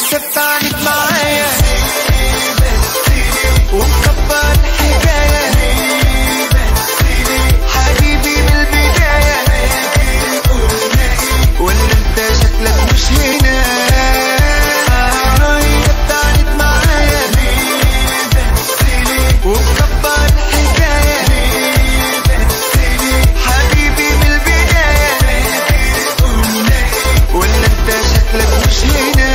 انت بتعند معايا ومكبر الحكاية حبيبي من البداية ولا انت شكلك مش هنا انت بتعند معايا ومكبر الحكاية حبيبي من البداية ولا انت شكلك مش هنا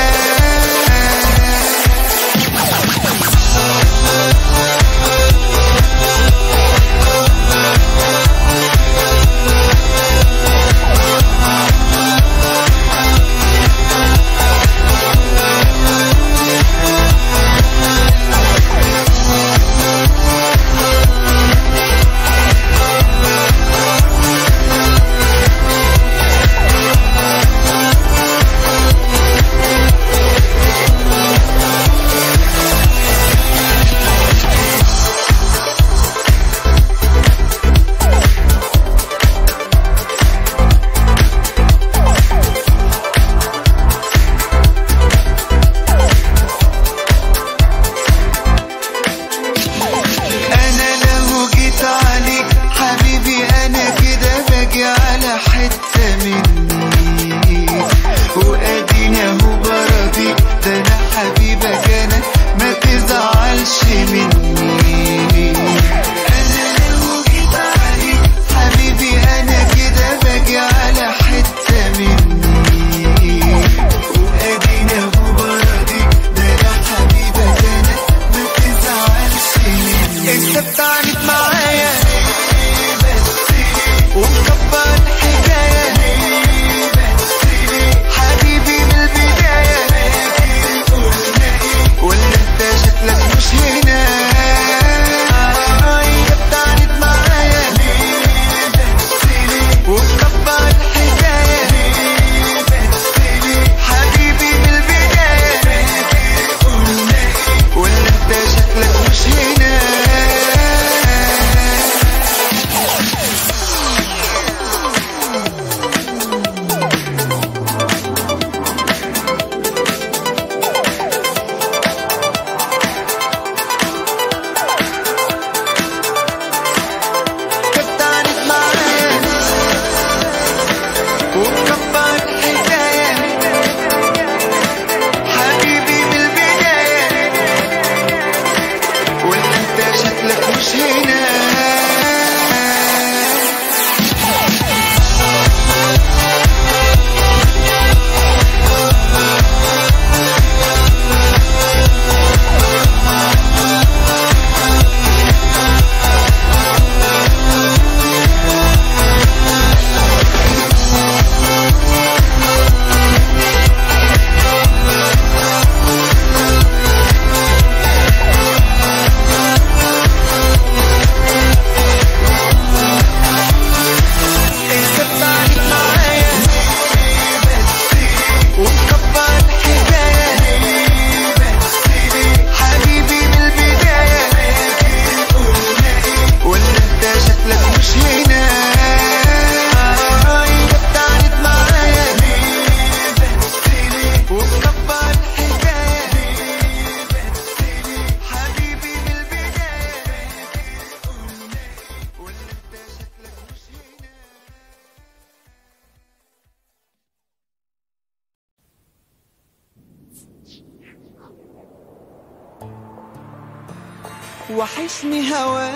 انا لو جيت عليك حبيبي انا كده باجي على حتة مني واديني اهو براضيك ده انا حبيبك انا ما تزعلش مني انا لو جيت عليك حبيبي انا كده باجي على حتة مني واديني اهو براضيك ده انا حبيبك انا ما تزعلش مني انت بتعند معايا ومكبر الحكاية حبيبي من البداية ولا انت شكلك مش هنا انت بتعند معايا ومكبر الحكاية حبيبي من البداية ولا انت شكلك مش هنا بتعند معايا ومكبر الحكاية حبيبي من البداية ولا انت شكلك مش هنا انت بتعند معايا ومكبر الحكاية حبيبي من البداية ولا انت شكلك مش هنا انت بتعند معايا ومكبر الحكاية حبيبي من البداية ولا انت شكلك مش هنا وحشني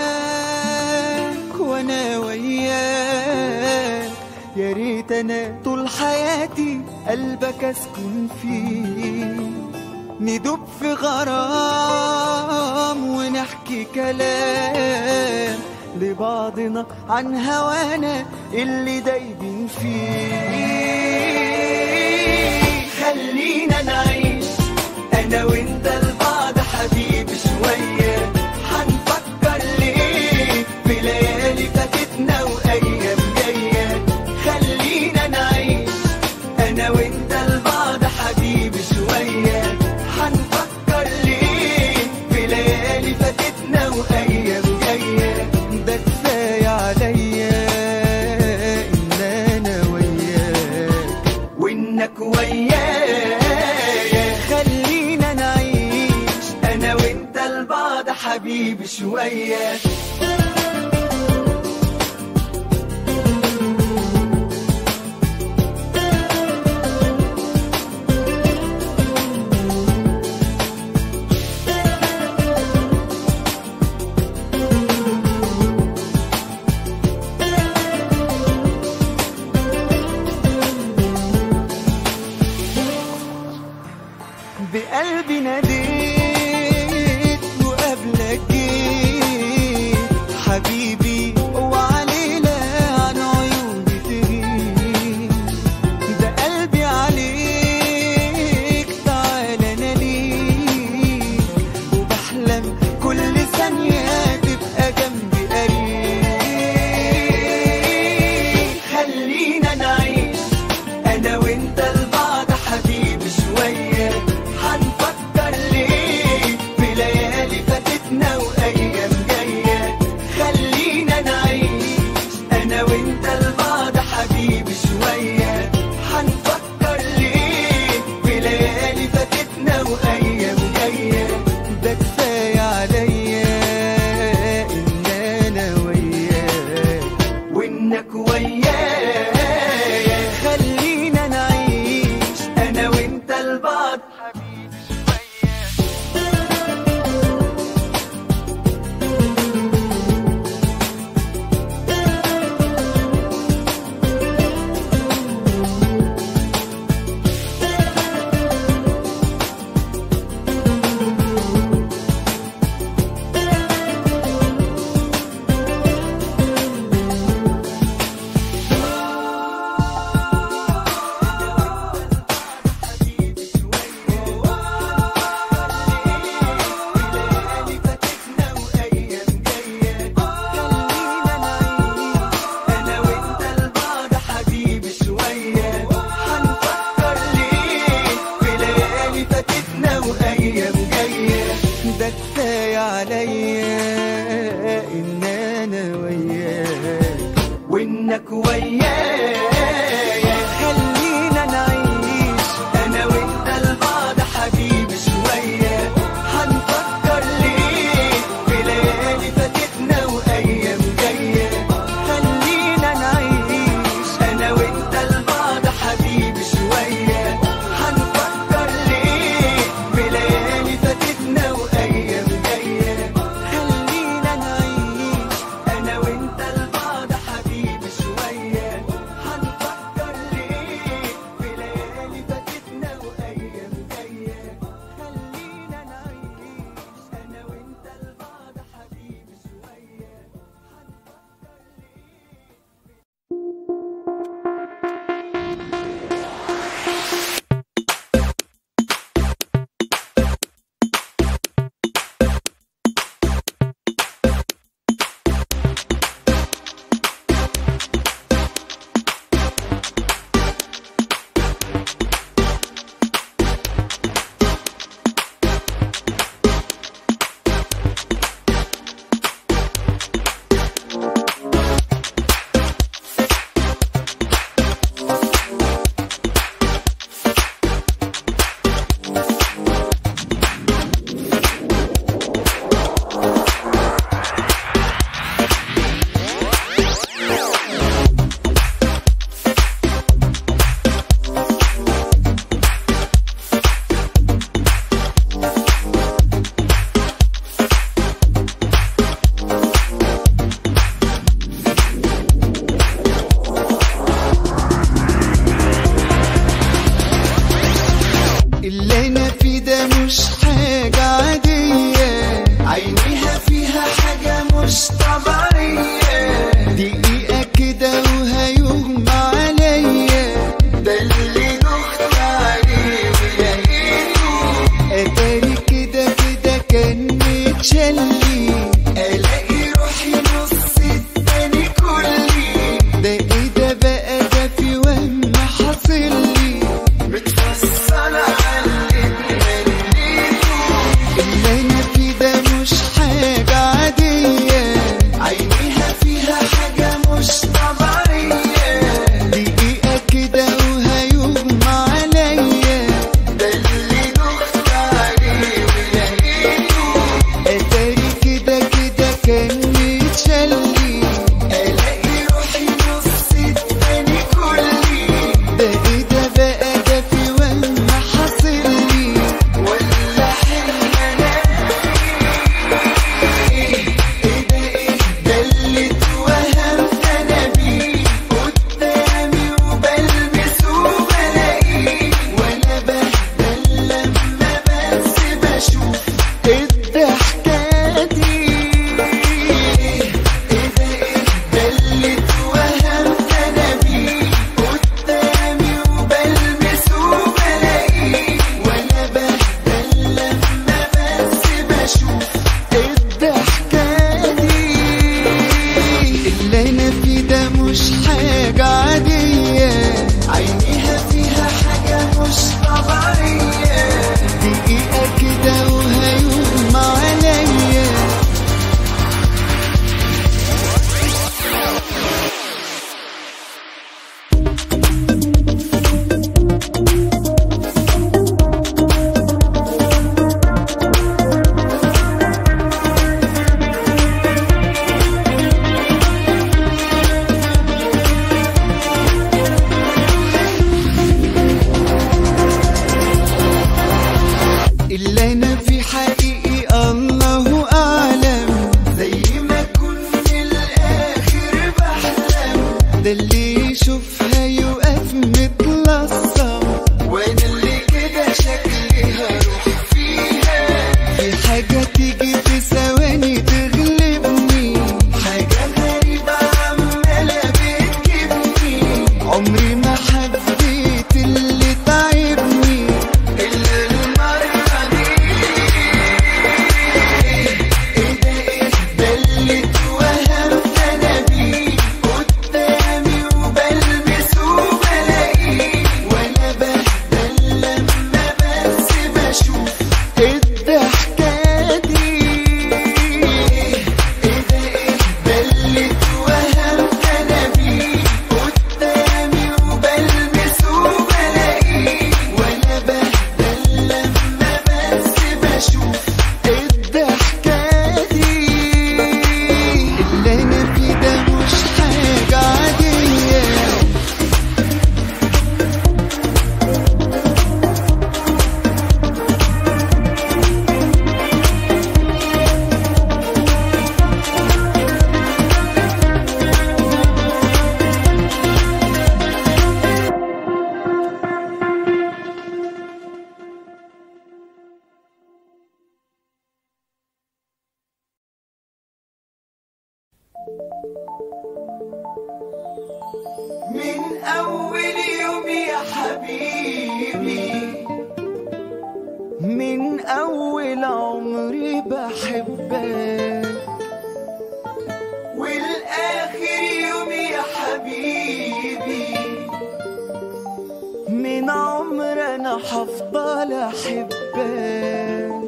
هواك وانا وياك يا ريت انا طول حياتي قلبك اسكن فيه ندوب في غرام ونحكي كلام لبعضنا عن هوانا اللي دايبين فيه خلينا نعيش انا وانت لبعض حبيبي شويه هنفكر ليه في ليالي فاتتنا وايام جايه خلينا نعيش انا وانت لبعض حبيبي شويه هنفكر ليه في ليالي فاتتنا وايام جايه ده كفايه عليا ان انا وياك وانك ويايا حبيبي شوية بقلبي ناديت وقبلك جيت حبيبي وعلينا عن عيوني تغيب ده قلبي عليك تعالى انا ليك وبحلم كل ثانية تبقى جنبي قريب خلينا نعيش انا وانت لبعض حبيبي شوية هنفكر ليه في ليالي فاتتنا وايام جاية خلينا نعيش انا وانت لبعض حبيبي شوية هنفكر ليه في ليالي فاتتنا وايام جاية ده كفاية عليا ان انا وياك وانك ويايا خلينا نعيش انا وانت لبعض حبيبي شوية ده كفاية عليا ان انا وياك وانك ويايا خلينا نعيش انا وانت لبعض حبيبي شوية هنفكر ليه في ليالي فاتتنا وايام جاية خلينا نعيش انا وانت لبعض حبيبي شوية هنفكر ليه في ليالي فاتتنا وايام جاية خلينا نعيش انا وانت لبعض حبيبي شوية هنفكر الضحكة دي ايه ده ايه بلت وهمت انا بيه قدامي وبلمسه وبلاقيه وانا بهدل لما بس بشوف الضحكة دي اللي انا فيه ده مش حاجة عادية من أول يوم يا حبيبي من أول عمري بحبك والآخر يوم يا حبيبي من عمر أنا حفضل أحبك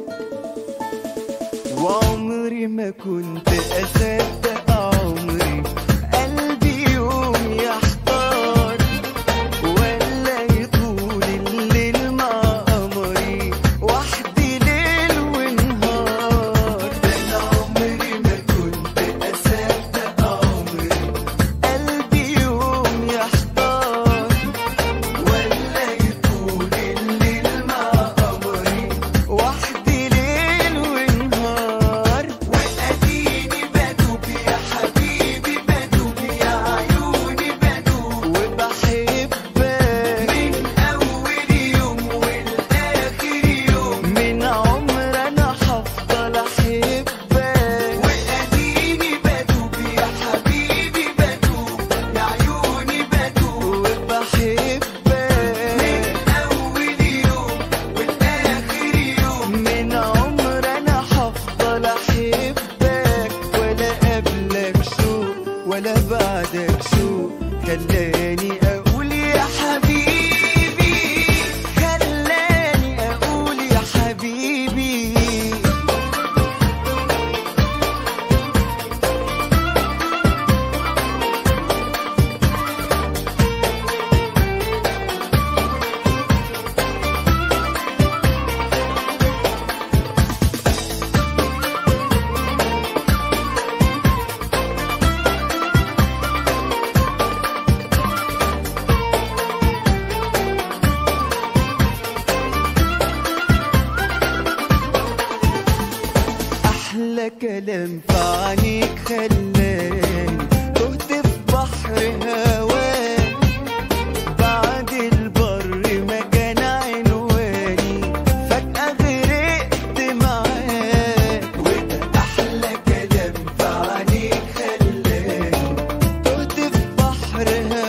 وعمري ما كنت أصدق عمري قلبي يوم يحتار ولا يطول الليل مع قمري وحدي ليل ونهار ده أنا عمري ما كنت أصدق عمري قلبي يوم يحتار ولا يطول الليل مع قمري وحدي ليل ونهار واديني بدوب يا حبيبي بدوب يا عيوني بدوب وبحبك من اول يوم والاخر يوم من عمر انا هفضل احبك واديني بدوب يا حبيبي بدوب يا عيوني بدوب وبحبك من اول يوم والاخر يوم من عمر انا هفضل احبك ولا قبلك شوق ولا بعدك شوق خلاني اقول يا حبيبي خلاني اقول يا حبيبي أحلى كلام في عينيك خلاني تهت في بحر هواك بعد البر ما كان عنواني فجأة غرقت معاك وده أحلى كلام في عينيك خلاني تهت في بحر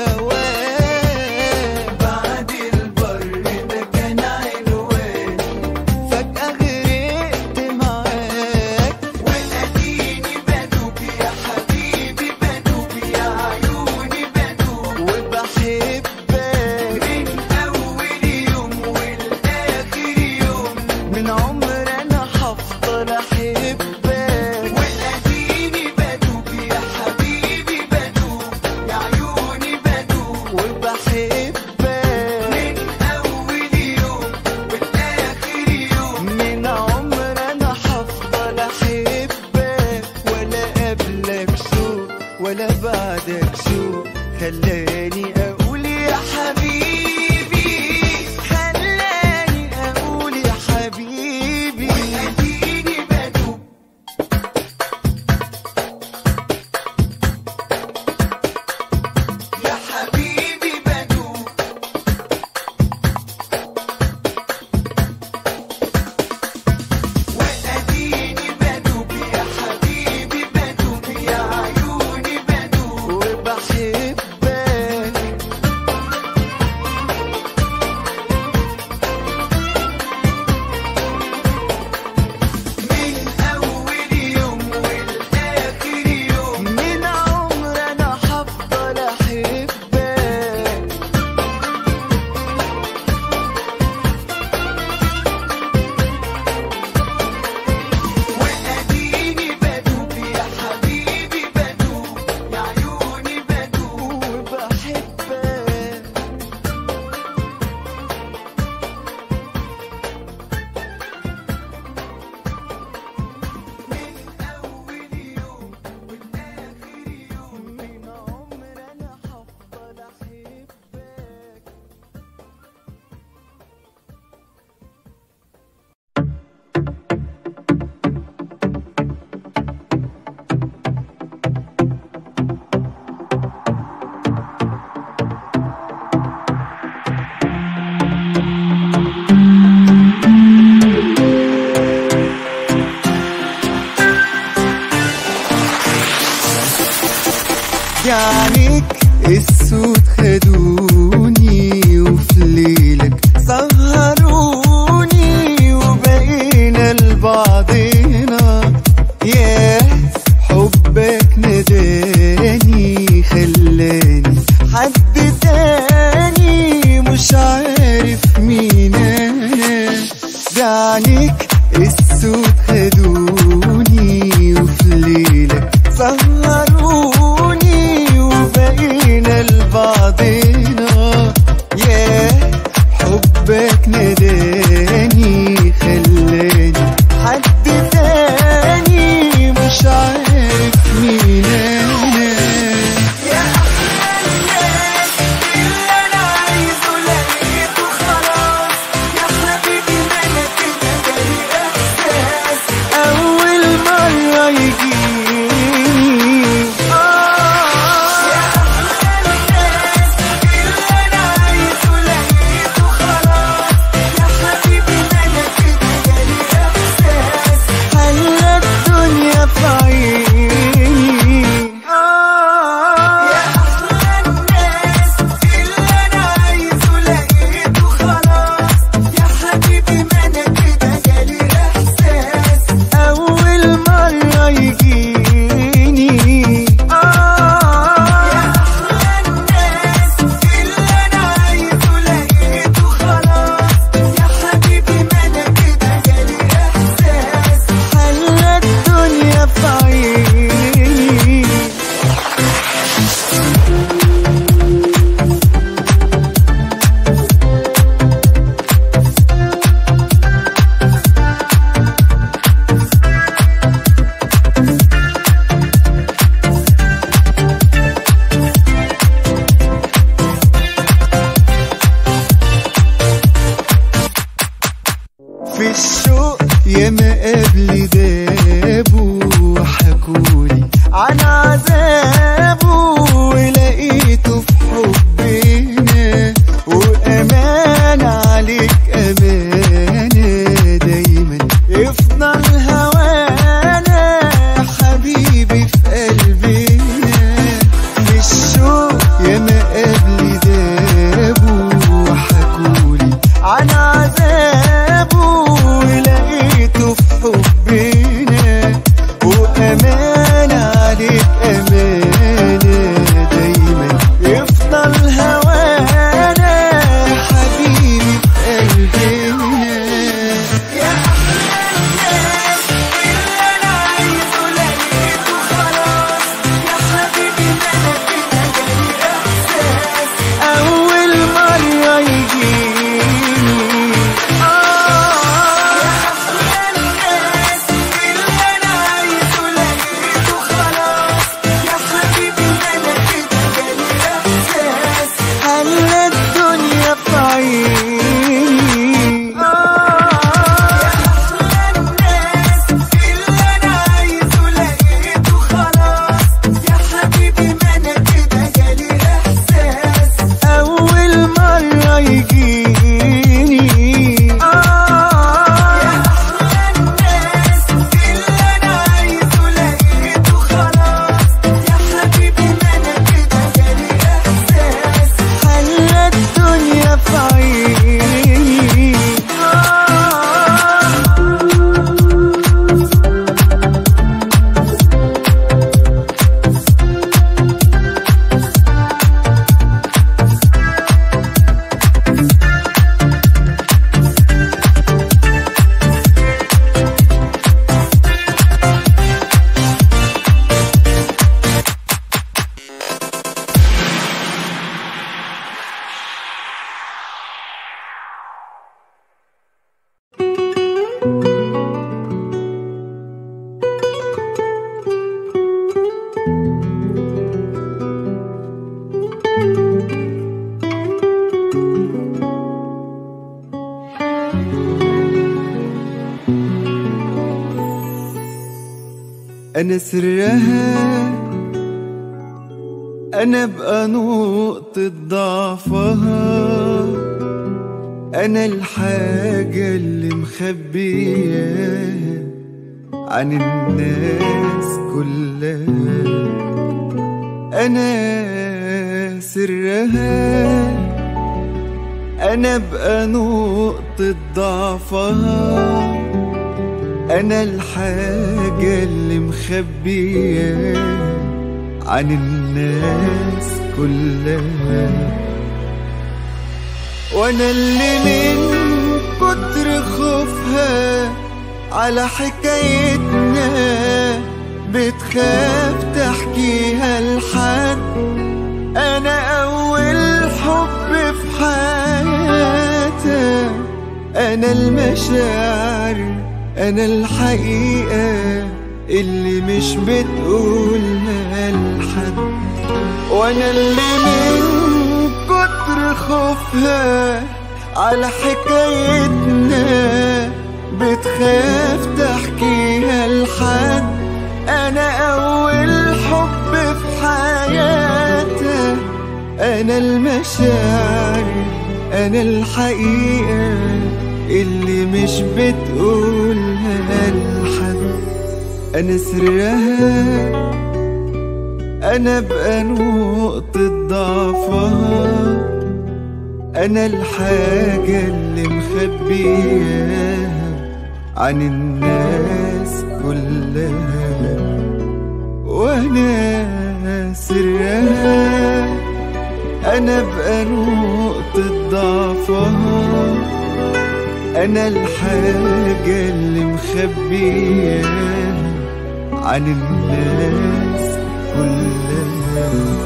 هواك بعد البر ما كان عنواني فجأة غرقت معاك وأديني بدوب يا حبيبي بدوب يا عيوني بدوب وبحبك من أول يوم والآخر يوم من عمر أنا هفضل أحبك وأديني بدوب يا حبيبي بدوب يا عيوني بدوب وبحبك من أول يوم والآخر يوم من عمر أنا هفضل أحبك ولا قبلك شوق ولا بعدك شوق خلاني أقول يا حبيبي خلاني أقول يا حبيبي السود خدوني وفي ليلك سهروني وبقينا لبعضنا ياه حبك نداني خلاني حد تاني مش عارف مين انا بعينيك السود خدوني وفي ليلك سهروني وبقينا لبعضنا ياه حبك نداني خلاني حد تاني مش عارف مين انا يا احلى الناس اللي انا عايزه لقيته خلاص يا حبيبي انا كده جالي احساس اول مره يجيني آه يا احلى الناس اللي انا عايزه لقيته خلاص يا حبيبي انا كده جالي احساس خلى الدنيا في عيني آه يا احلى الناس اللي انا عايزه لقيته خلاص يا حبيبي ما انا كده جالي احساس اول مره يجيني اه يا احلى الناس اللي انا عايزه لقيته خلاص يا حبيبي ما انا كده جالي احساس خلى الدنيا في عيني في الشوق ياما قبل دابوا وحكولي عن عذابه ولقيته في حبنا وأمان عليك أمانة دايما يفضل هوانا حبيبي في قلبنا في الشوق ياما قبل دابوا وحكولي عن عذابه ولقيته في حبنا وأمان عليك أمانة دايما يفضل هوانا حبيبي في قلبنا يا أحلى الناس اللي أنا عايزه لقيته خلاص يا حبيبي أنا كده جالي إحساس أول مرة يجيني آه يا أحلى الناس اللي أنا عايزه لقيته خلاص يا حبيبي أنا كده جالي إحساس خلى الدنيا في عيني آه يا أحلى الناس اللي أنا عايزه لقيته خلاص يا حبيبي ما أنا كده جالي إحساس أول مرة يجيني آه يا أحلى الناس اللي أنا عايزه لقيته خلاص يا حبيبي ما أنا كده جالي إحساس خلى الدنيا في عيني آه أنا سرها أنا بقى نقطة ضعفها أنا الحاجة اللي مخبياها عن الناس كلها أنا سرها أنا بقى نقطة ضعفها أنا الحاجة اللي مخبية عن الناس كلها وأنا اللي من كتر خوفها على حكايتنا بتخاف تحكيها لحد أنا أول حب في حياتها أنا المشاعر أنا الحقيقة اللي مش بتقولها لحد وأنا اللي من كتر خوفها على حكايتنا بتخاف تحكيها لحد أنا أول حب في حياتها أنا المشاعر أنا الحقيقة اللي مش بتقولها لحد أنا سرها أنا بقى نقطة ضعفها أنا الحاجة اللي مخبيها عن الناس كلها وأنا سرها أنا بقى نقطة ضعفها أنا الحاجة اللي مخبيها عن الناس كلها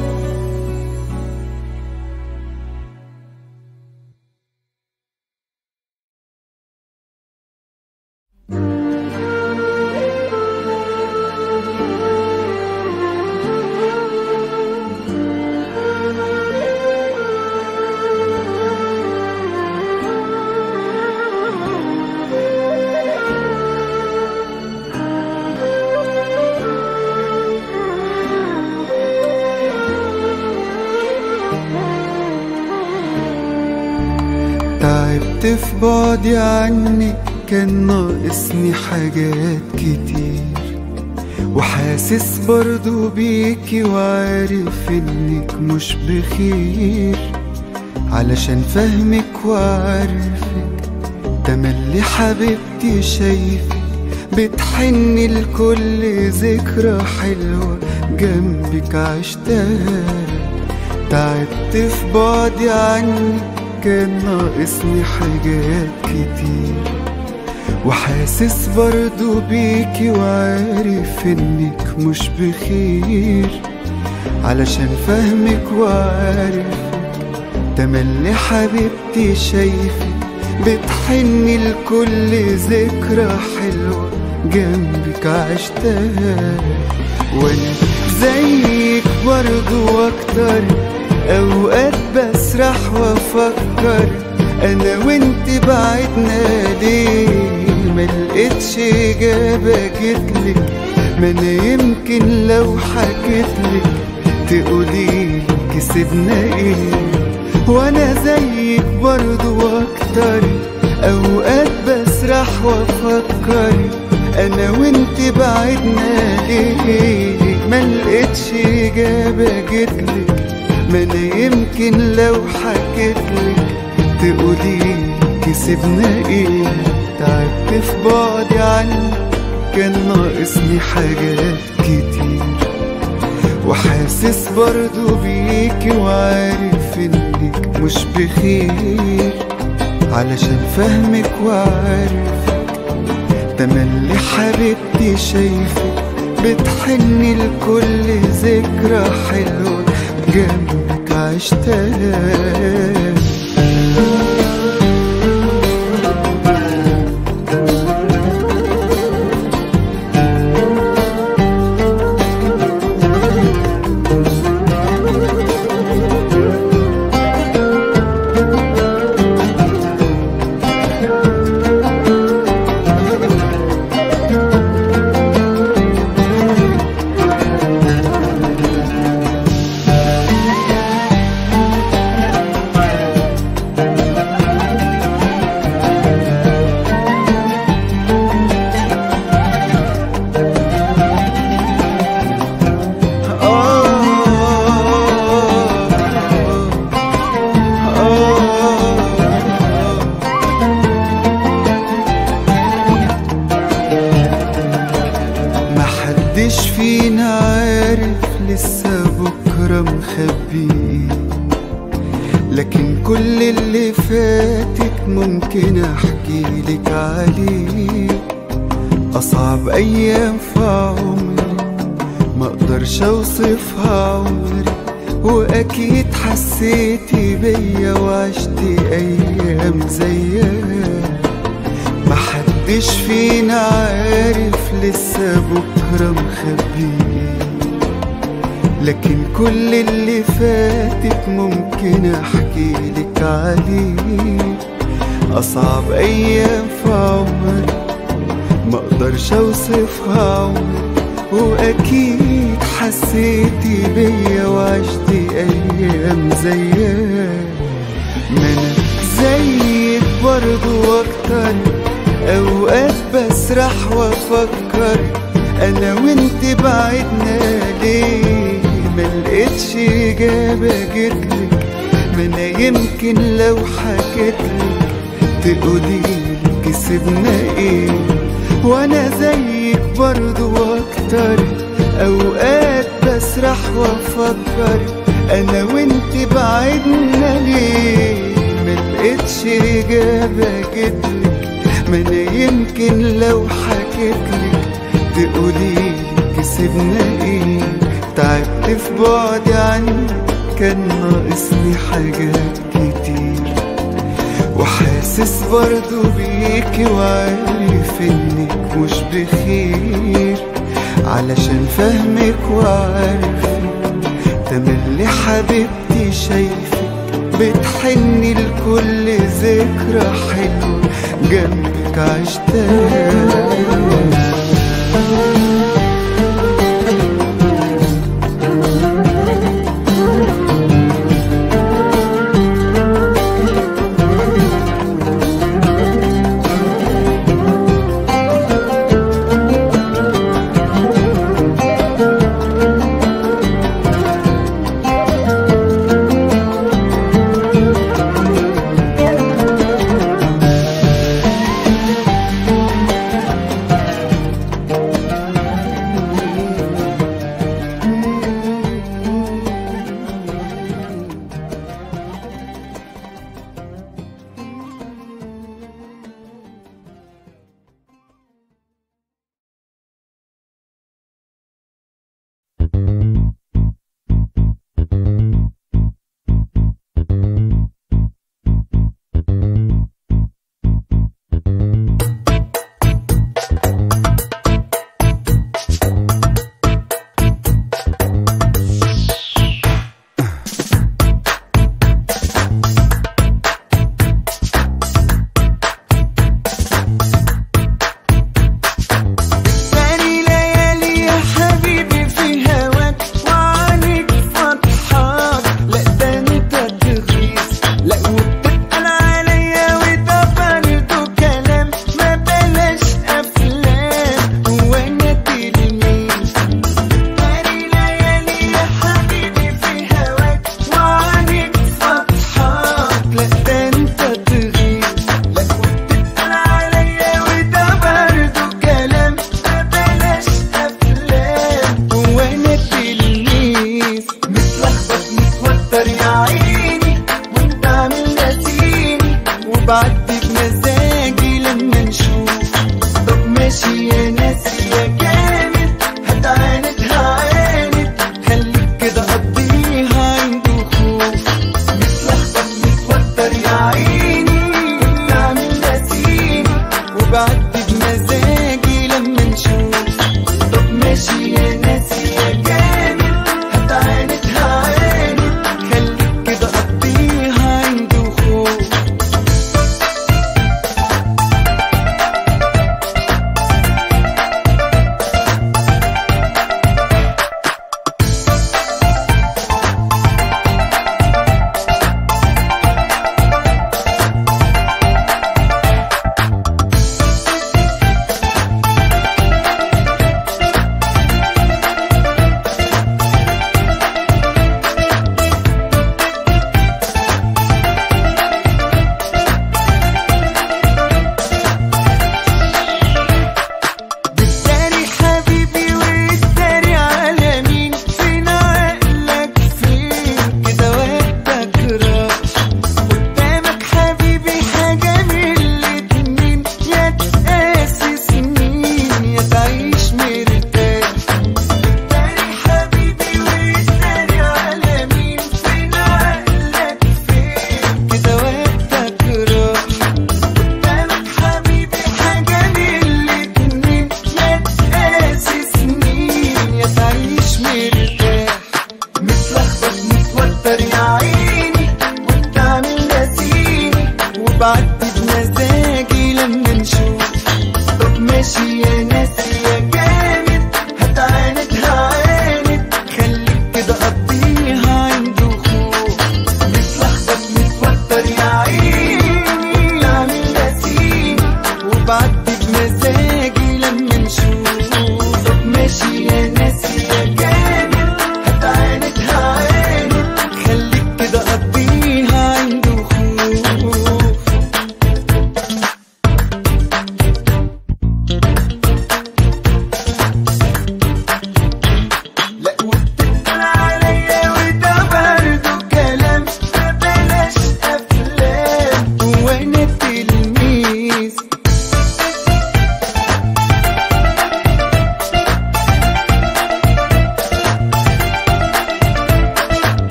تعبت في بعدي عنك كان ناقصني حاجات كتير وحاسس برضو بيكي وعارف انك مش بخير علشان فهمك وعارفك تملي حبيبتي شايفك بتحني لكل ذكرى حلوة جنبك عشتها تعبت في بعدي عنك كان ناقصني حاجات كتير وحاسس برضو بيكي وعارف انك مش بخير علشان فهمك وعارف تملي حبيبتي شايفك بتحني لكل ذكرى حلوة جنبك عشتها وانا زيك برضو اكتر اوقات بسرح وافكر انا وانت بعدنا ليه ملقتش اجابة جتلك ما انا يمكن لو حكيتلك تقولي كسبنا ايه وانا زيك برضو اكتر اوقات بسرح وافكر انا وانت بعدنا ليه ملقتش اجابة جتلك ما انا يمكن لو حكيتلك تقولي كسبنا ايه تعبت في بعدي عنك كان ناقصني حاجات كتير وحاسس برضو بيكي وعارف انك مش بخير علشان فهمك وعارفك تملي حبيبتي شايفك بتحني لكل ذكرى حلوة جنبك عشتها ممكن احكي لك عليه اصعب ايام في عمري ما اقدرش اوصفها عمري واكيد حسيتي بيا وعشتي ايام زيها محدش فينا عارف لسه بكرة مخبيه لكن كل اللي فاتك ممكن احكي لك عليه اصعب ايام في عمري ما اقدرش اوصفها عمري واكيد حسيتي بيا وعشتي ايام زيها ما انا زيك برضو واكتر اوقات بسرح وافكر انا وانت بعدنا ليه ملقتش اجابه جتلك ما انا يمكن لو حكيتلك تقولي كسبنا ايه وانا زيك برضو واكتر اوقات بسرح وافكر انا وانت بعدنا ليه ملقتش اجابه جتلك ما انا يمكن لو حكيتلك تقولي كسبنا ايه تعبت في بعدي عنك كان ناقصني حاجات كتير وحاسس برضو بيكي وعارف انك مش بخير علشان فهمك وعارفك تملي حبيبتي شايفك بتحني لكل ذكرى حلوة جنبك عشتها ثاني ليالي يا حبيبي في هواك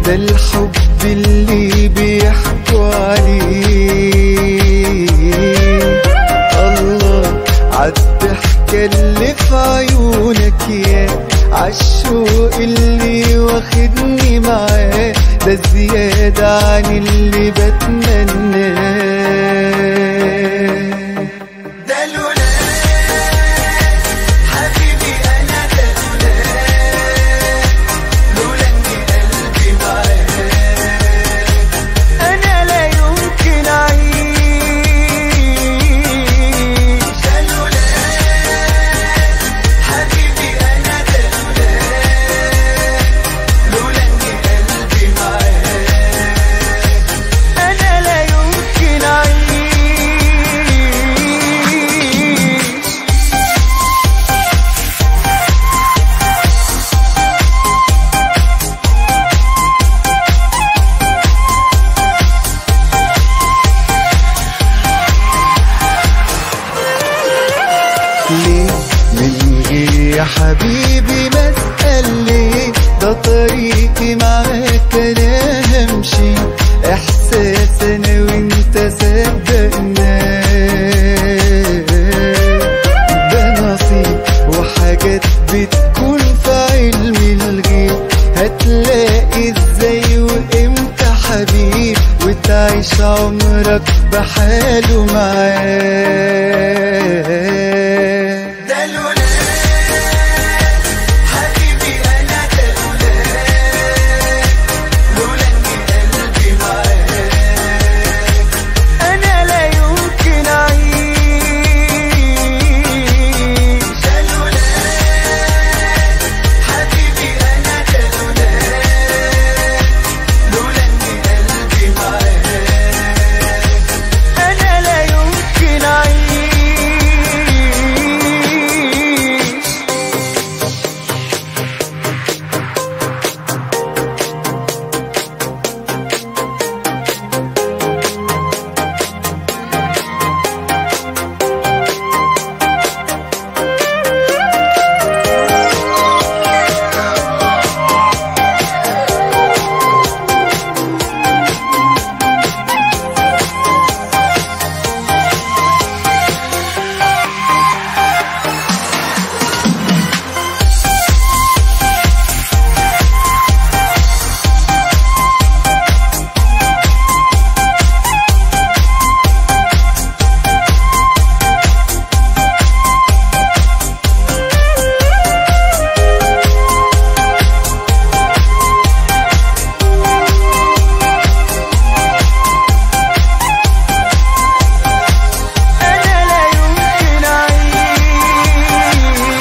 ده الحب اللي بيحكوا عليه الله عالضحكة اللي في عيونك يا عالشوق اللي واخدني معاه ده زيادة عن اللي بتمناه ده لولا حبيبي انا ده لولا لولا ان قلبي معاك انا لا يمكن اعيش ده لولا حبيبي انا ده لولا لولا ان قلبي معاك انا لا يمكن اعيش ليه من غير يا حبيبي بسأل ليه ده طريقي معاك انا همشي احساس انا وانت صدقنا ده نصيب وحاجات بتكون في علم الغيب هتلاقي ازاي وامتى حبيب وتعيش عمرك بحاله معاه ده لولا حبيبي انا ده لولا لولا ان قلبي معاك انا لا يمكن اعيش ده لولا حبيبي انا ده لولا لولا ان قلبي معاك انا لا يمكن اعيش أنا لا يمكن أعيش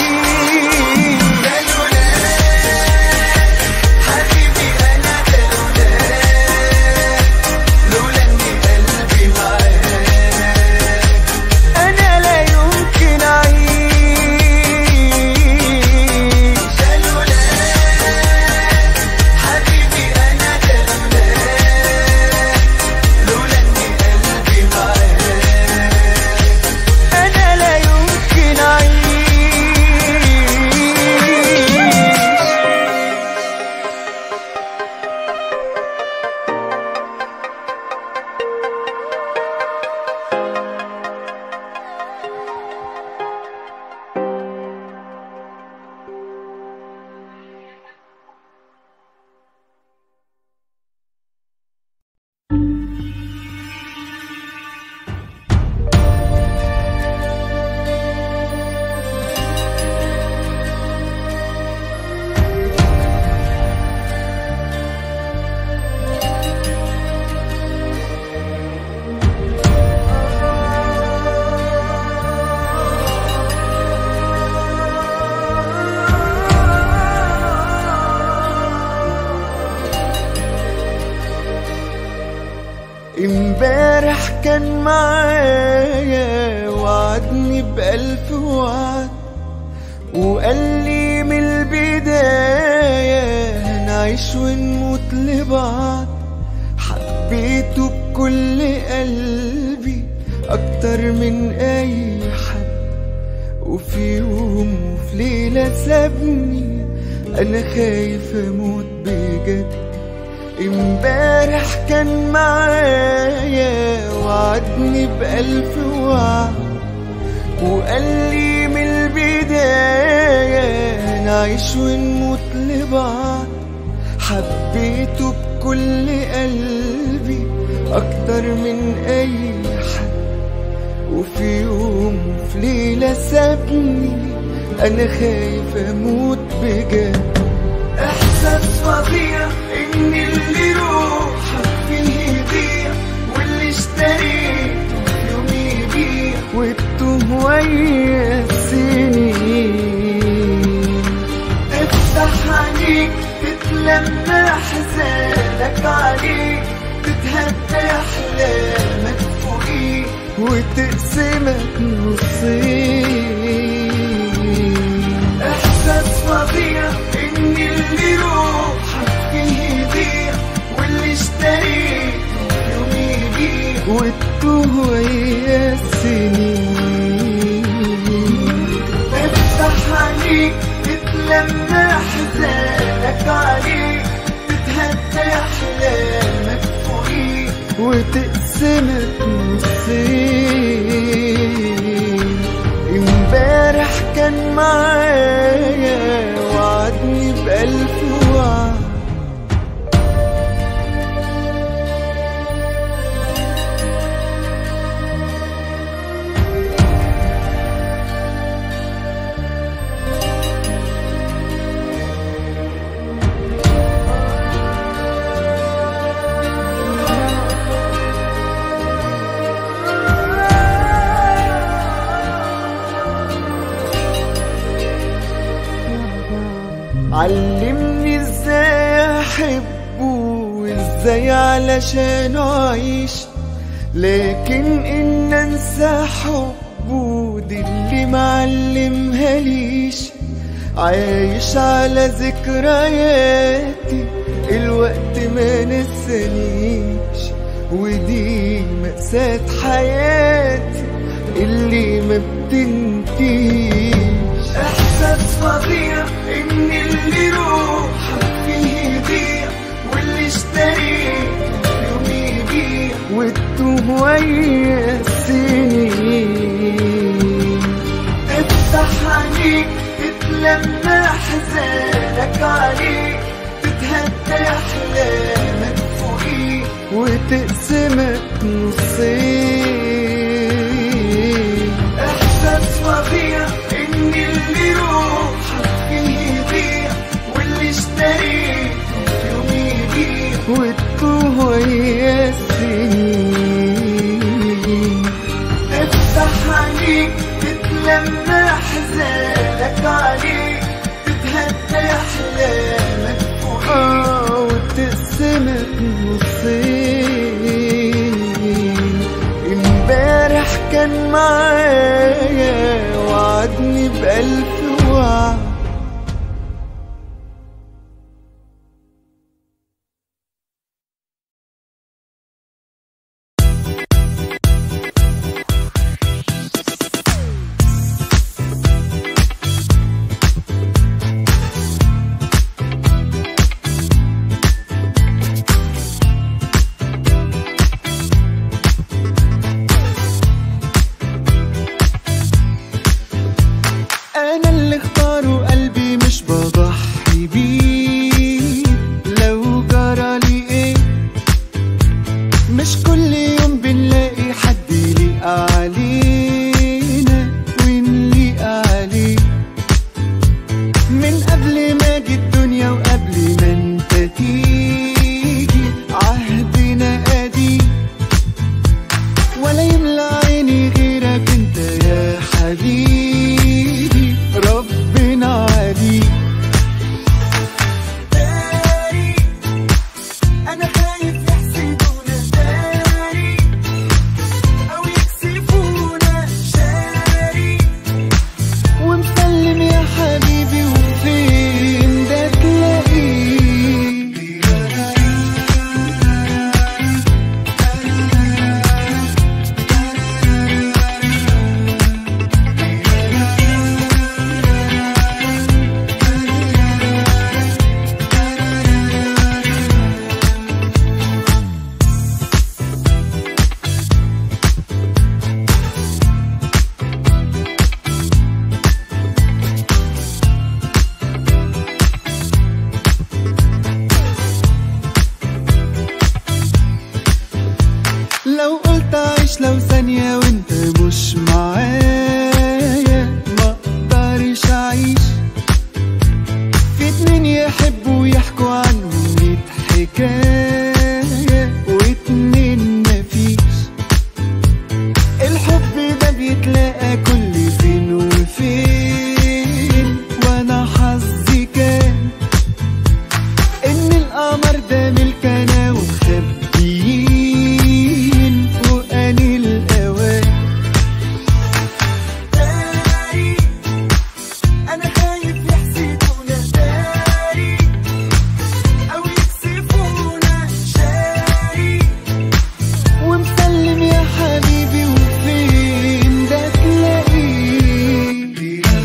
ده لولا حبيبي أنا ده لولا لولا إن قلبي معاك أنا لا يمكن أعيش ده لولا حبيبي أنا ده لولا لولا إن قلبي معاك أنا لا يمكن أعيش امبارح كان معايا وعدني بألف وعد وقال لي من البداية هنعيش ونموت لبعض حبيته بكل قلبي أكتر من أي حد وفي يوم وفي ليلة سابني أنا خايف أموت بجد امبارح كان معايا وعدني بألف وعد وقال لي من البداية نعيش ونموت لبعض حبيته بكل قلبي أكتر من أي حد وفي يوم وفي ليلة سابني أنا خايف أموت بجد إحساس فظيع إن اللي روحك فيه يضيع واللي اشتريته في يوم يبيع والتوه ويا السنين تفتح عينيك تتلمى حزانك عليك تتهدى أحلامك فوقيك وتقسمك نصين إحساس فظيع إن اللي روحك فيه يضيع واللي اشتريته في يوم يبيع والتوه ويا السنين افتح عليك تتلمى حزانك عليك تتهدى أحلامك فوقيك وتقسمك نصين امبارح كان معايا وعدني بألف وعد علمني ازاي احبه وازاي علشان اعيش لكن ان انسى حبه دي اللي معلمها ليش عايش على ذكرياتي الوقت ما نسانيش ودي مأساة حياتي اللي ما بتنتهيش احساس فظيع ان اللي روحك فيه يضيع واللي اشتريته في يوم يبيع والتوه ويا السنين افتح عينيك تتلمى حزانك عليك تتهدى احلامك فوقيك وتقسمك نصين احساس فظيع ان اللي روحك فيه يضيع واللي اشتريته في يوم يبيع والتوه ويا السنين افتح عينيك تتلمى حزانك عليك تتهدى احلامك فوقيك اه وتقسمك نصين امبارح كان معايا وعدني بألف وعد انا ثانية وانت مش معايا ما اقدرش اعيش في اتنين يحبوا يحكوا عنهم ميت حكاية واتنين مفيش الحب ده بيتلاقى كل فين وفين وانا حظي كان ان القمر ده ملكنا ومخبيين واني الاوان داري انا خايف يحسدونا داري او يكسفونا شاري ومسلم يا حبيبي وفين ده تلاقيه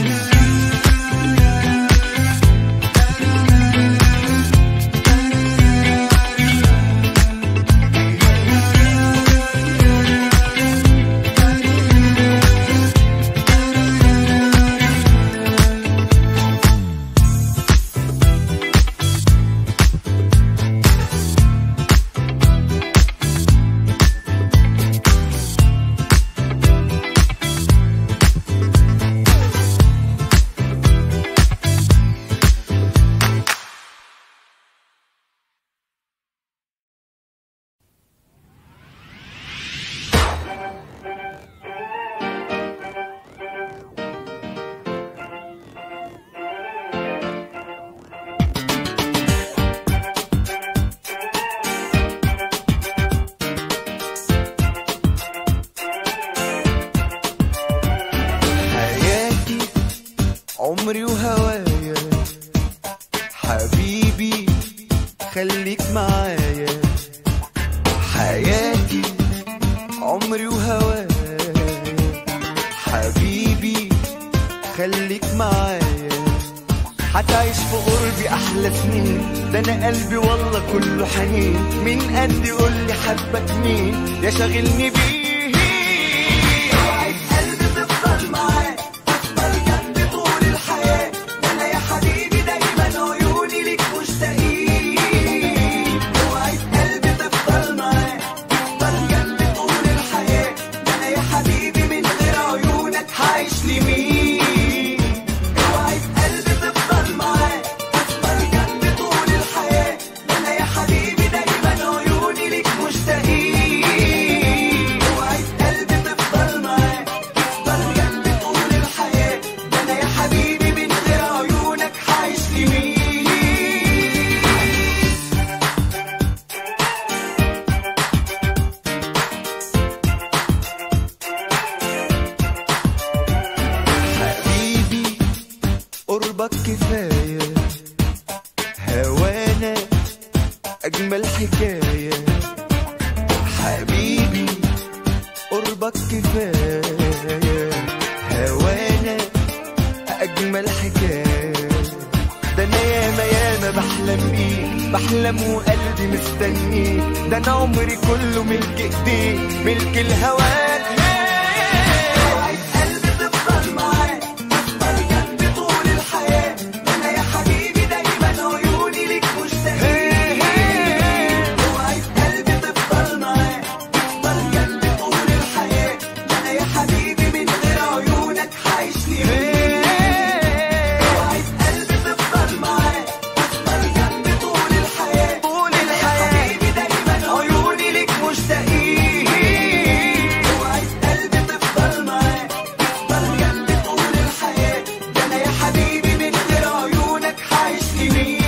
حياتي عمري وهوايا حبيبي خليك معايا حياتي عمري وهوايا حبيبي خليك معايا هتعيش في قربي احلى سنين ده انا قلبي والله كله حنين من قد قول لي حبك مين يا شاغلني بيه عايز قلبي تفضل معاك تفضل جنبي طول الحياه ده انا يا حبيبي دايما عيوني ليك مشتاقين وعايز قلبي تفضل معاك تفضل جنبي طول الحياه ده انا يا حبيبي من غير عيونك هعيش لمين وعايز قلبي تفضل معاك تفضل جنبي طول الحياة ده أنا يا حبيبي دايما عيوني ليك مشتاقين وعايز قلبي تفضل معاك تفضل جنبي طول الحياة ده أنا يا حبيبي من غير عيونك هعيش لمين حبيبي قربك كفاية هوانا أجمل حكاية حبيبي قربك كفاية هوانا أجمل حكاية ده أنا ياما ياما بحلم بيك بحلم وقلبي مستنيك ده أنا عمري كله ملك إيديك ملك الهواك عايز قلبي تفضل معاك تفضل جنبي طول الحياة ده أنا يا حبيبي دايما عيوني ليك مشتاقين وعايز قلبي تفضل معاك تفضل جنبي طول الحياة ده أنا يا حبيبي من غير عيونك هعيش لمين وعايز قلبي تفضل معاك تفضل جنبي طول الحياة طول الحياة حبيبي دايما عيوني ليك مشتاقين وعايز قلبي تفضل معاك تفضل جنبي طول الحياة ده أنا يا حبيبي من غير عيونك هعيش لمين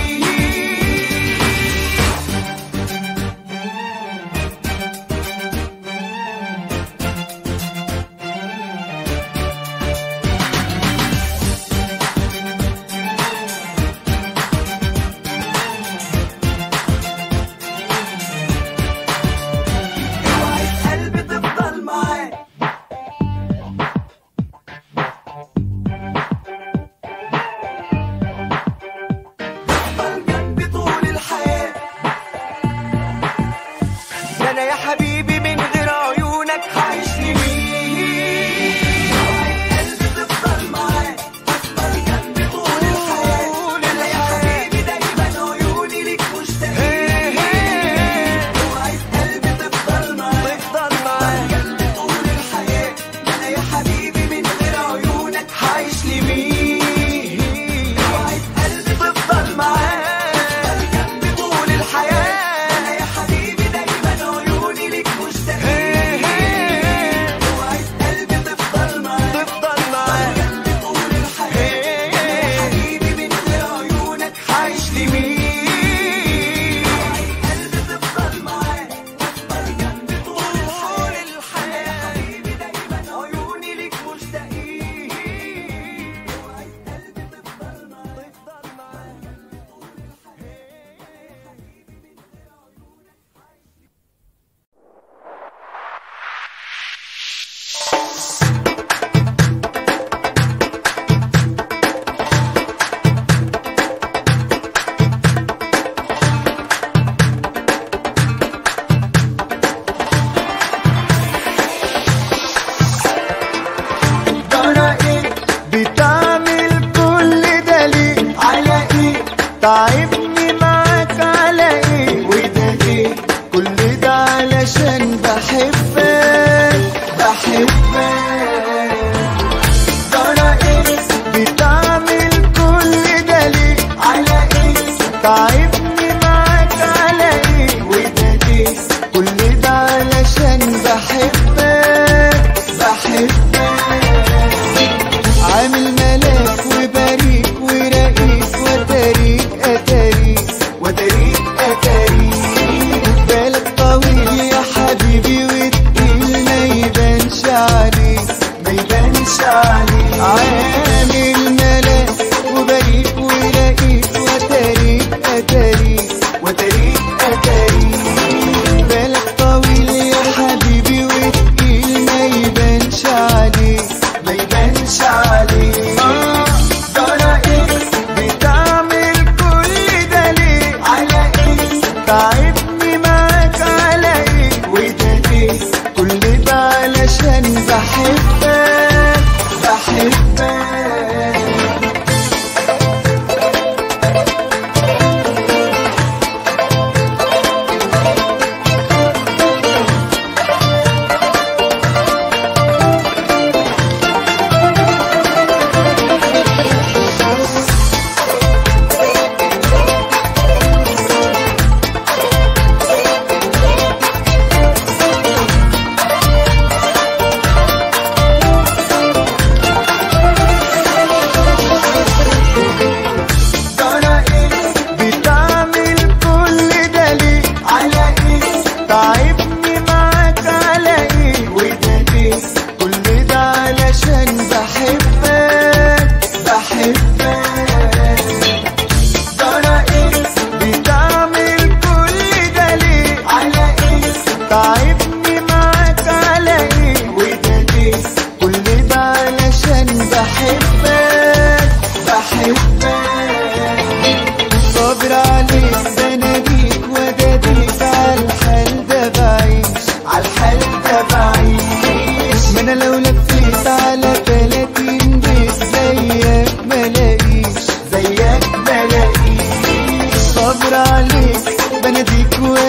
وعايز قلبي تفضل معاك تفضل جنبي طول الحياة ده أنا يا حبيبي من غير عيونك هعيش لمين وعايز قلبي تفضل معاك تفضل جنبي طول الحياة ده أنا يا حبيبي دايما عيوني ليك مشتاقين وعايز قلبي تفضل معاك تفضل معاك جنبي طول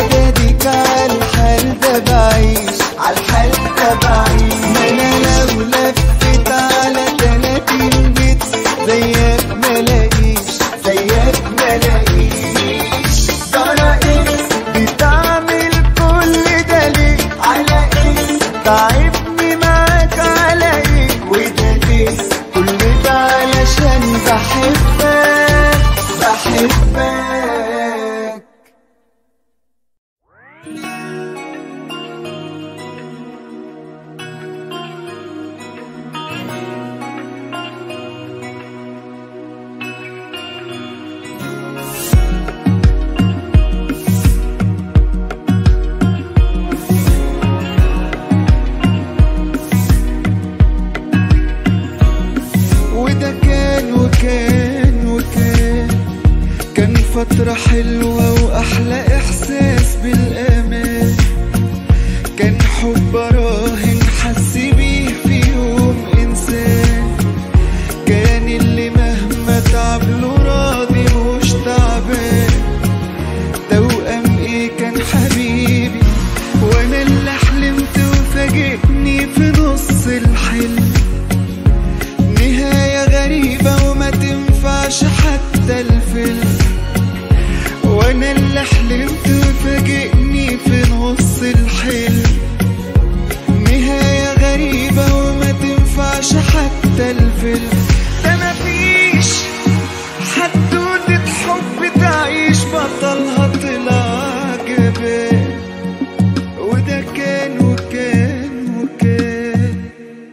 اديك عالحال ده بعيش عالحال ده بعيش ما انا لو لفت على تلاتين بيت زيك ملاقيش زيك ملاقيش ترى ايه بتعمل كل ده ليه على ايه تعبني معاك على ايه وده ليه كل ده علشان بحبك بحبك وده كان وكان وكان كان فترة حلوة وأحلى إحساس بالأمان كان حب راهن حس بيه في يوم إنسان كان اللي مهما تعب له راضي مش تعبان توأم إيه كان حبيبي وأنا اللي حلمت وفاجئني في نص الحلم نهاية غريبة وما تنفعش حتى الفيلم وانا اللي حلمت وفاجئني في نص الحلم نهاية غريبة وما تنفعش حتى الفيلم ده مفيش حدودة حب تعيش بطلها طلع جبال وده كان وكان وكان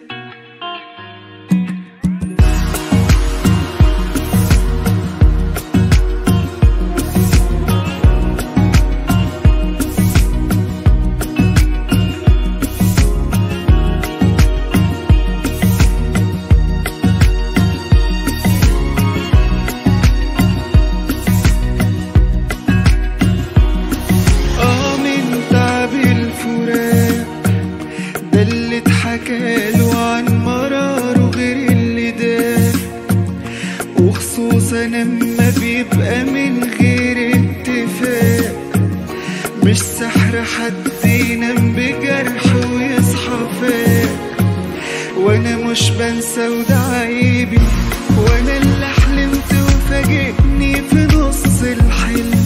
اه من تعب الفراق ده اللي اتحكاله عن مراره غير اللي ده وخصوصا لما بيبقى من غير اتفاق مش سحر حد ينام بجرح ويصحى فاق وانا مش بنسى وده عيبي وانا اللي حلمت وفاجئني في نص الحلم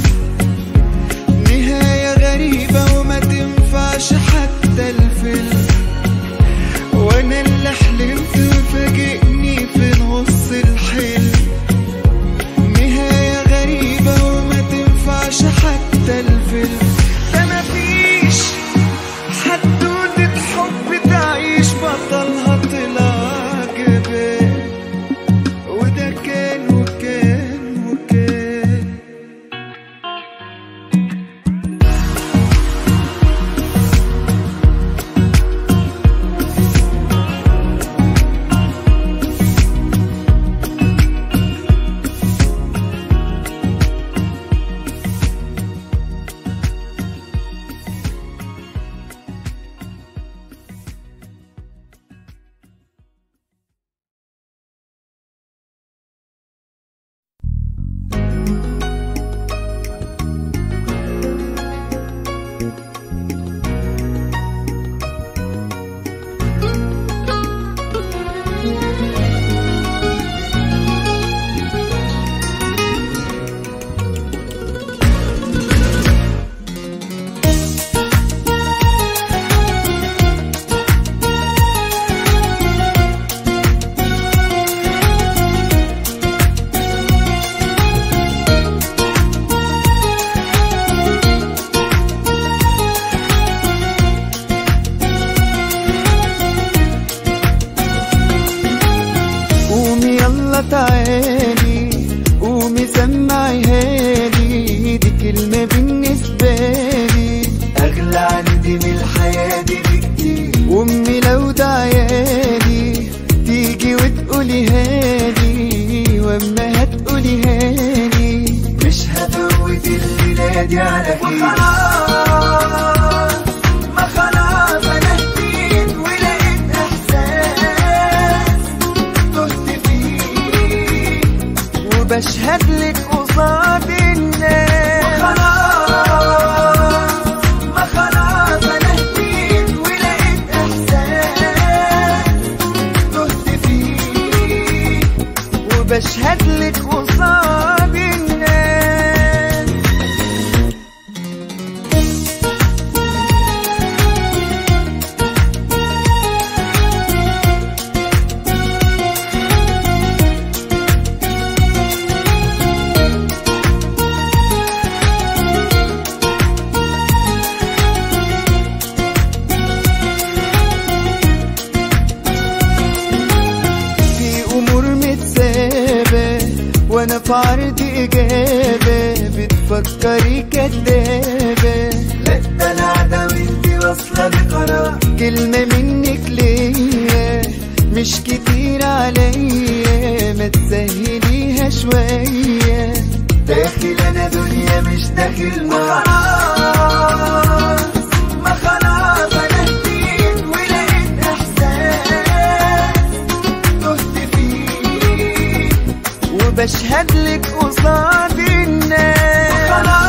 نهاية غريبة وما تنفعش حتى الفيلم وانا اللي حلمت وفاجئني في نص الحلم نهاية غريبة وما تنفعش حتى الفيلم ده مفيش حدودة حب تعيش بطلها طلع جبال وده كان وكان وكان في عرض إجابة بتفكري كدابة لا ده أنا ده وانتي واصلة لقرار كلمة منك ليا مش كتير عليا ما تسهليها شوية داخل أنا دنيا مش داخل ما خلاص ما خلاص أنا هديت ولقيت إحساس تهت فيه وبشهد لك قصاد الناس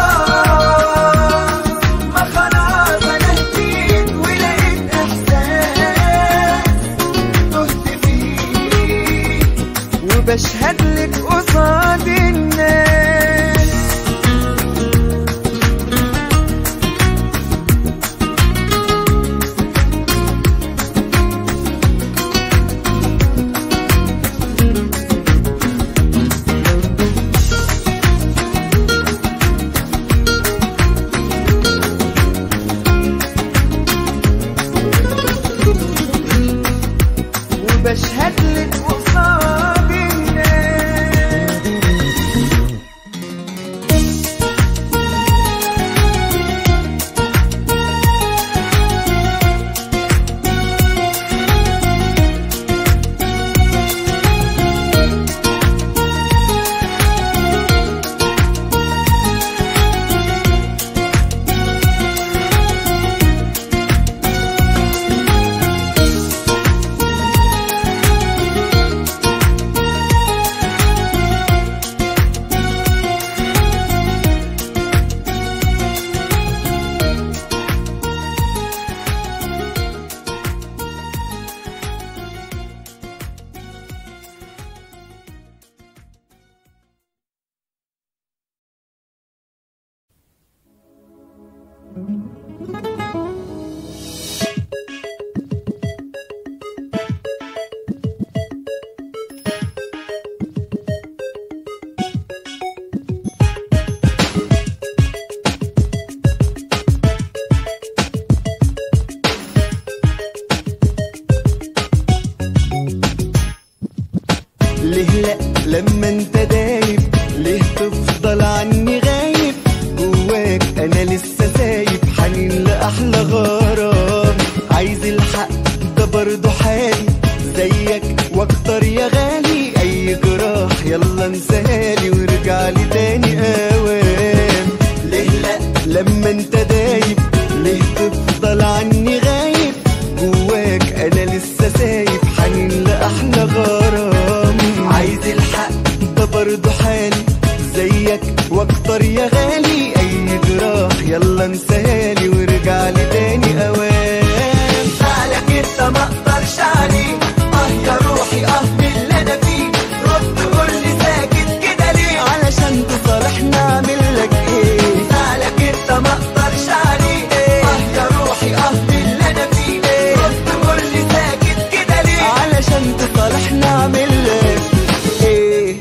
خلاص ما خلاص انا هديت ولقيت احساس تهت فيه وبشهد لك قصاد الناس وبشهد لك قصاد الناس ليه لا لما انت دايب ليه تفضل عني غايب جواك انا لسه سايب حنين لاحلى غرام عايز الحق ده برضه حالي زيك واكتر يا غالي اي جراح يلا انسالي وارجع لي تاني اوام ليه لا لما انت دايب ليه تفضل عني غايب جواك انا لسه سايب حنين لاحلى غرام عايز الحق ده برضه حالي زيك واكتر يا غالي اي جراح يلا انسالي وارجع لي تاني اوام حالك انت ما اقدرش عليه اه يا روحي اه من اللي انا فيه رد قول لي ساكت كده ليه علشان تصالحنا اعمل لك ايه حالك انت ما اقدرش عليه اه يا روحي اه من اللي انا فيه رد قول لي ساكت كده ليه علشان تصالحنا اعمل لك ايه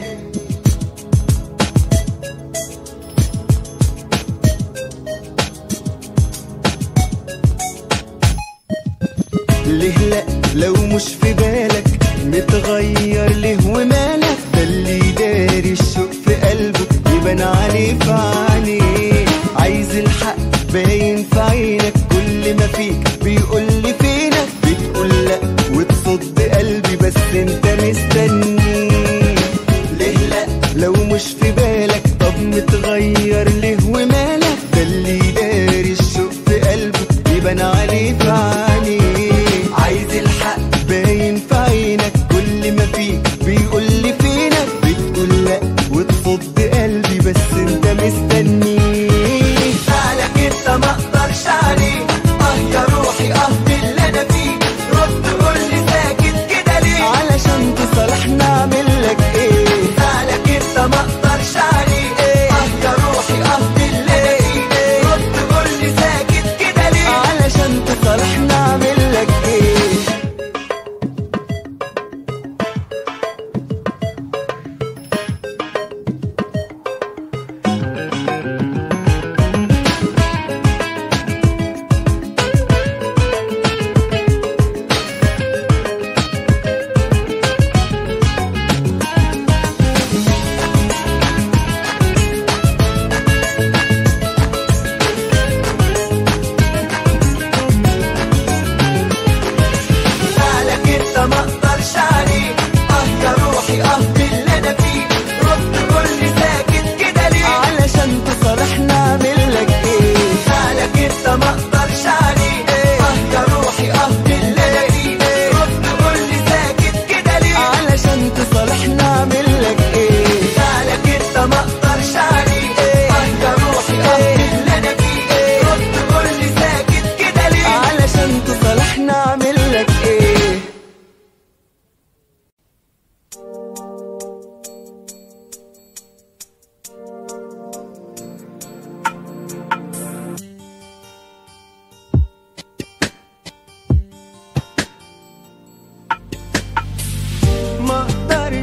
ليه لا لو مش في بالك متغير ليه ومالك ده اللي داري الشوق في قلبه يبان عليه في عينيه عايز الحق باين في عينك كل ما فيك بيقول لي فينك بتقول لا وتصد قلبي بس انت مستني ليه لا لو مش في بالك طب متغير ليه ومالك ده اللي داري الشوق في قلبه يبان عليه في عينيه عايز الحق باين في عينك كل ما فيك بيقول لي فينك بتقول لا وتصد قلبي بس انت مستني حالك انت ما اقدرش عليه اه يا روحي اه من اللي انا فيه رد قول لي ساكت كده ليه علشان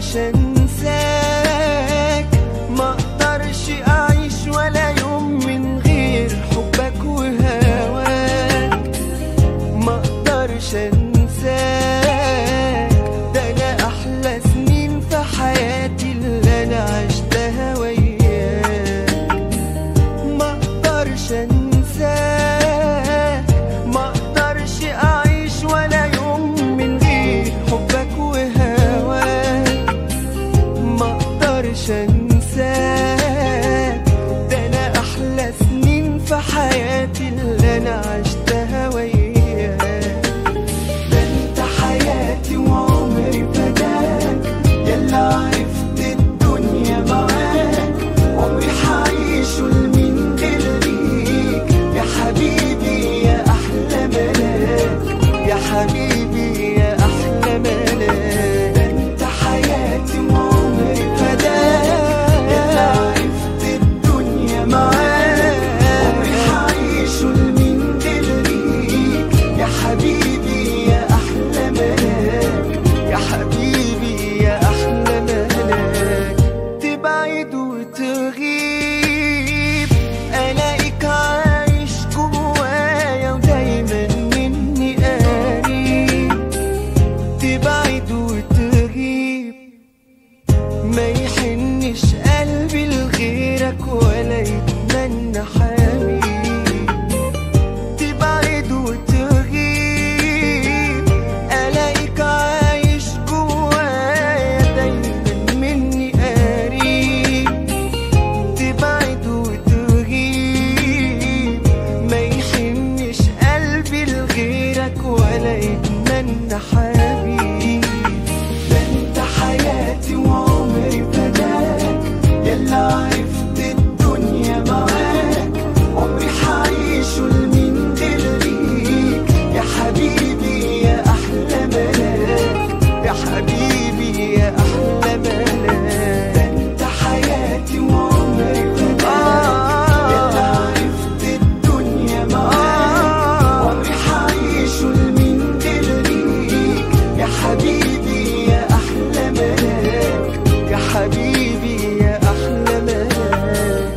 اقدرش انساك ما اقدرش اعيش ولا يوم من غير حبك وهواك ما اقدرش انساك ده انا احلى سنين في حياتي اللي انا عشتها وياك ما اقدرش انساك ما اقدرش اعيش ولا يوم من غير حبك وهواك ما اقدرش انساك ده انا احلى سنين في حياتي اللي انا عشتها وياك ده انت حياتي وعمري فداك يلا عرفت الدنيا معاك عمري حعيشه لمين غير ليك يا حبيبي يا احلى ملاك يا حبيبي يا احلى ملاك ده انت حياتي وعمري فداك يلا عرفت الدنيا معاك عمري حعيشه لمين غير ليك يا حبيبي يا احلى ملاك يا حبيبي يا احلى ملاك تبعد وتغيب الاقيك عايش جوايا ودايما مني قريب تبعد وتغيب ما يحنش قلبي لغيرك ولا يتمنى حبيب تبعد وتغيب الاقيك عايش جوايا دايما مني قريب تبعد وتغيب ما يحنش قلبي لغيرك ولا يتمنى حبيب ده انت حياتي وعمري فداك يلا عرفت الدنيا معاك عمري حعيشه لمين غير ليك يا حبيبي يا احلى ملاك يا حبيبي يا احلى ملاك ده انت حياتي وعمري فداك يلا عرفت الدنيا معاك عمري حعيشه لمين غير ليك يا حبيبي يا احلى ملاك يا حبيبي يا احلى ملاك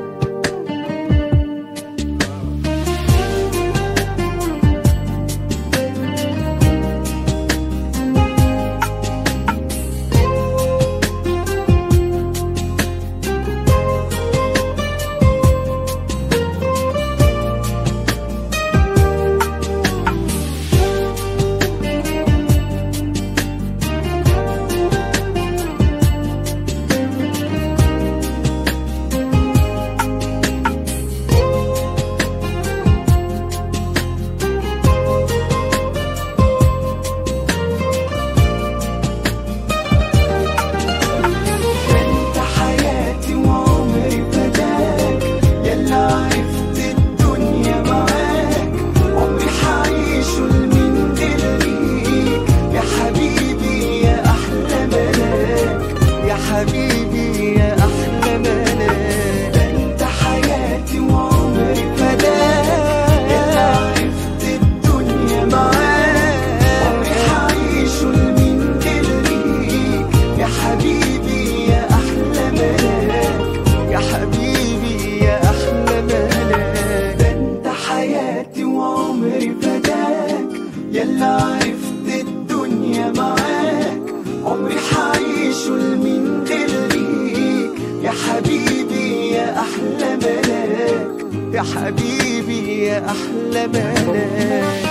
انت حياتي وعمري فداك يلا عرفت الدنيا معاك عمري حعيشه لمين غير ليك يا حبيبي يا احلى ملاك يا حبيبي يا احلى ملاك انت حياتي وعمري فداك يلا عرفت الدنيا معاك عمري حعيشه لمين غير ليك يا حبيبي يا احلى ملاك يا حبيبي يا احلى ملاك ده انت حياتي وعمري فداك يلا عرفت الدنيا معاك عمري حعيشه لمين غير ليك يا حبيبي يا احلى ملاك يا حبيبي يا احلى ملاك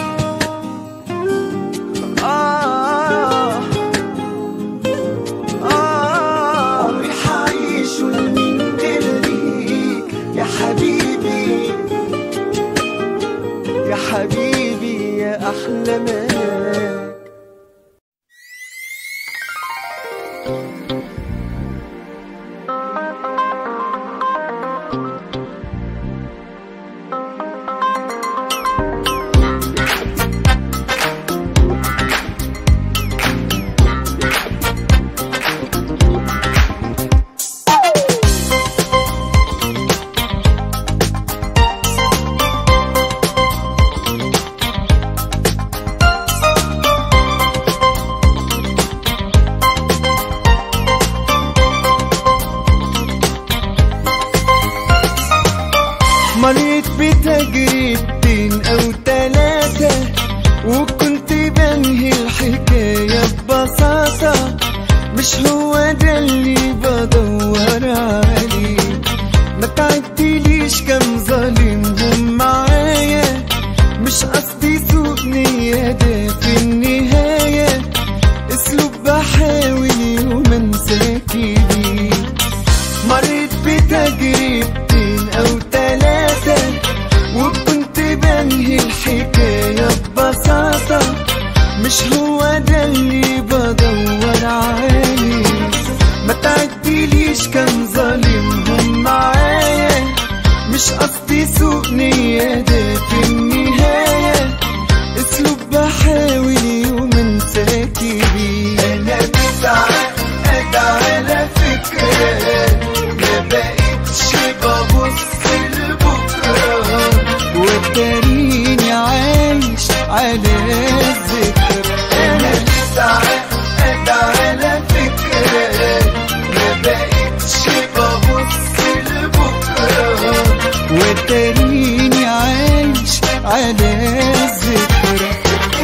آه آه عمري حعيشه لمين غير ليك يا حبيبي يا حبيبي يا أحلى ملاك تجربتين او تلاتة وكنت بنهي الحكاية ببساطة مش هو ده اللي بدور عليه ما تعديليش كم ظالمهم معايا مش قصدي سوء نية ده في النهاية اسلوب بحاول يوم انساكي بيه مريت بتجربتين او تلاتة وكنت بنهي الحكاية ببساطة مش هو ده اللي بدور عليه ما تعديليش كان ظالمهم معايا مش قصدي سوء نية ده في النهاية اسلوب بحاول يوم انساكي بيه انا متعقد على فكرة ما بقتش ببص لبكرة وتريني عايش على الذكرى انا متعقد على فكرة ما بقتش ببص لبكرة وتريني عايش على الذكرى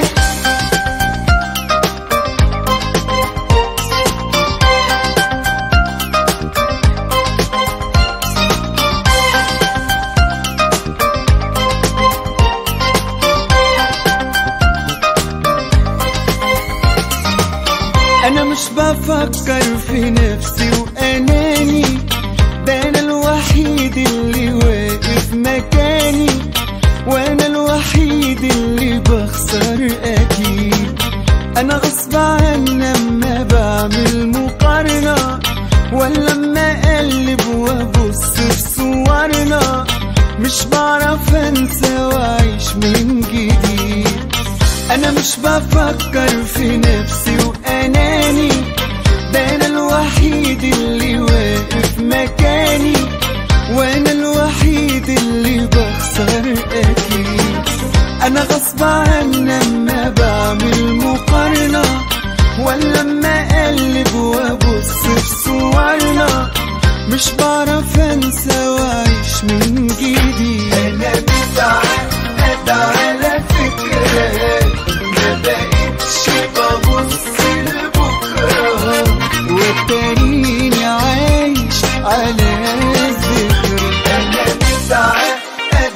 انا مش بفكر في نفسي واناني ده انا الوحيد اللي واقف مكاني وانا الوحيد اللي بخسر اكيد انا غصب عني اما بعمل مقارنة ولا اما اقلب وابص في صورنا مش بعرف انسى واعيش من جديد انا مش بفكر في نفسي واناني ده انا الوحيد اللي واقف مكاني وانا الوحيد اللي بخسر اكيد انا غصب عني اما بعمل مقارنة ولا اما اقلب وابص في صورنا مش بعرف انسى واعيش من جديد انا متعقد على فكرة ما بقتش ببص لبكرة وتريني عايش على الذكرى انا متعقد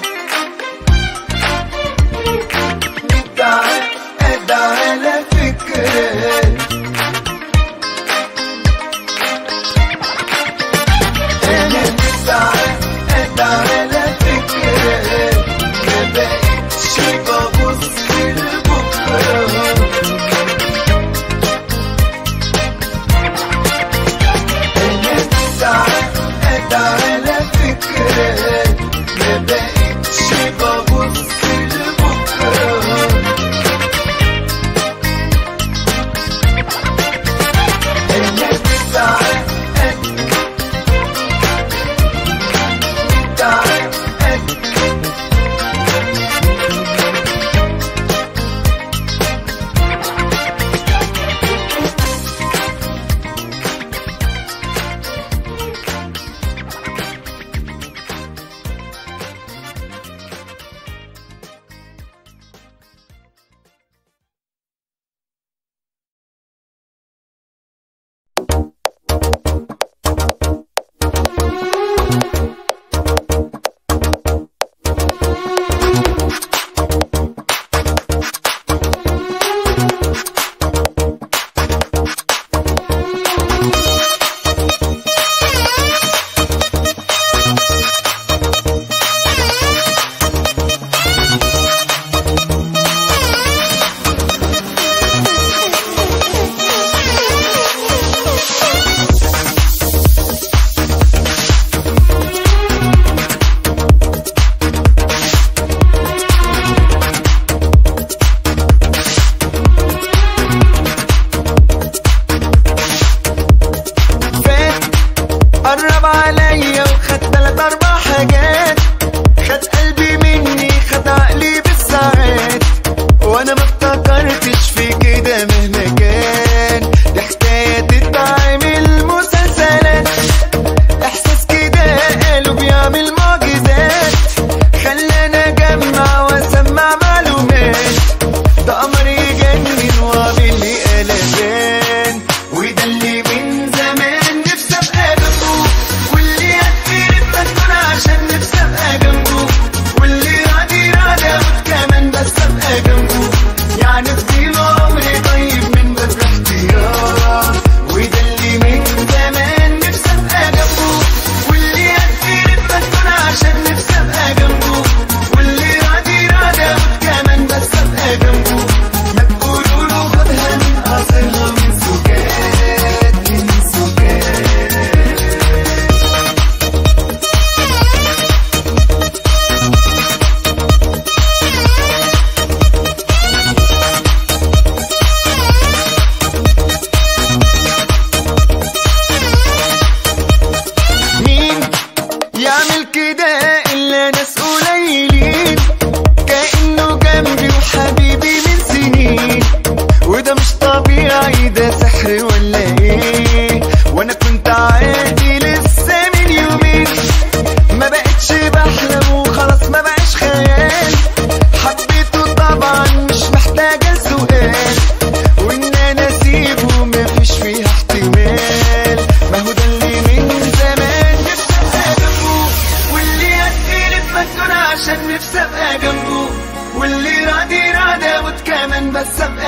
متعقد على فكرة انا متعقد على فكرة ما بقتش ببص لبكرة انا متعقد على فكرة ما بقتش ببص لبكرة انا متعقد متعقد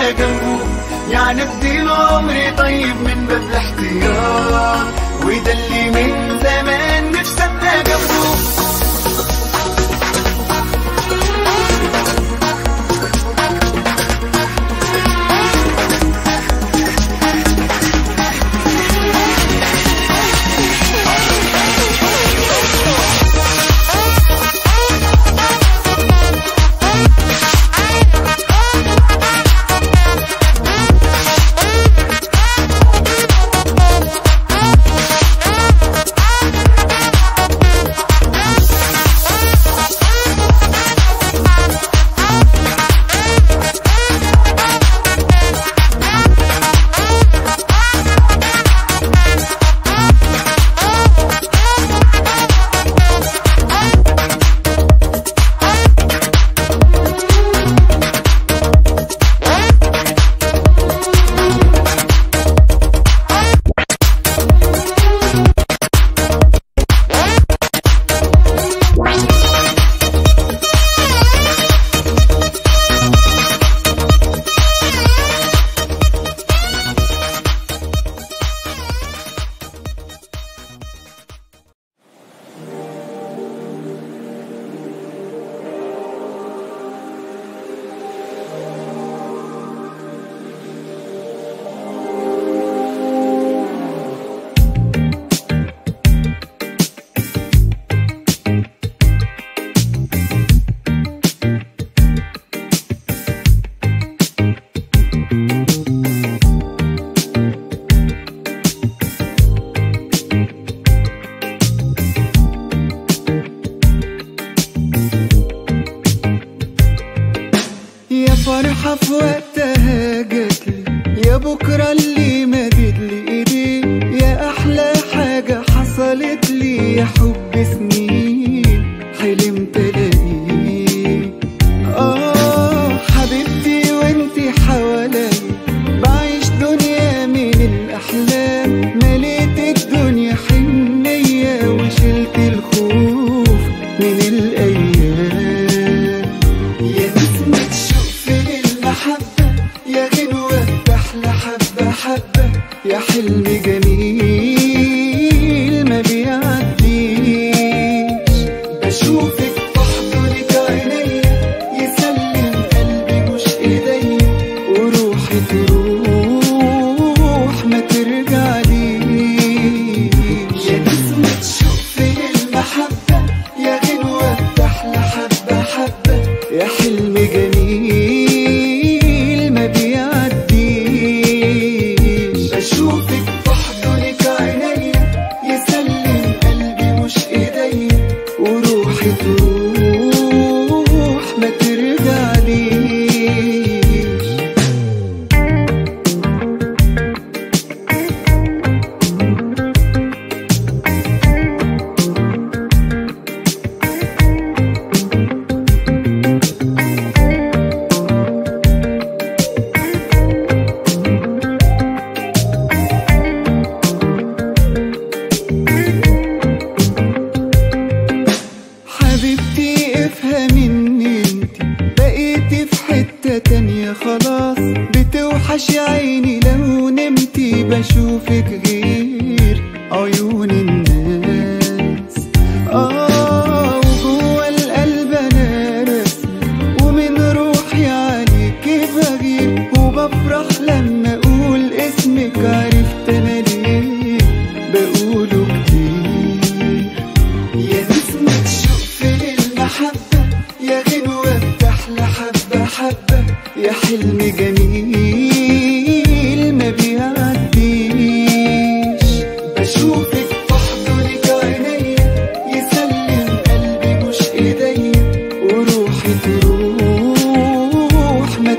انا جنبه يعني بدي عمري طيب من باب الاحتياط وده اللي من زمان نفسي ابقى جنبه يا فرحة في وقتها جاتلي يا بكرة اللي مدد لي ايدي يا أحلى حاجة حصلت لي يا حب سنين حلمت الاقيه آه حبيبتي وانتي حواليا بعيش دنيا من الأحلام مليت الدنيا حنية وشلت الخوف من الأيام يا نسمة شوق في المحبة يا غنوة أحلى حبة حبة يا حلم جميل ما بيعديش بشوفك بحضنك عينيا يسلم قلبي مش ايديا وروحي تروح ما ترجعليش يا نسمة شوق في المحبة يا غنوة أحلى حبة حبة يا حلم جميل ما بيعديش بشوفك بحضنك عينيا يسلم قلبي مش ايديا وروحي تروح ما ترجعليش حبيبتي افهمي ان انتي بقيتي في حتة تانية خلاص بتوحشي عيني لو نمتي بشوفك غير عيون الناس اه وجوه القلب انا رسمة ومن روحي عليكي بغير وبفرح لما اقول اسمك عرفت انا ليه بقوله كتير يا نسمة شوق في المحبة يا غنوة أحلى حبة حبة يا حلم جميل ما بيعديش بشوفك بحضنك عينيا يسلم قلبي مش ايديا وروحي تروح ما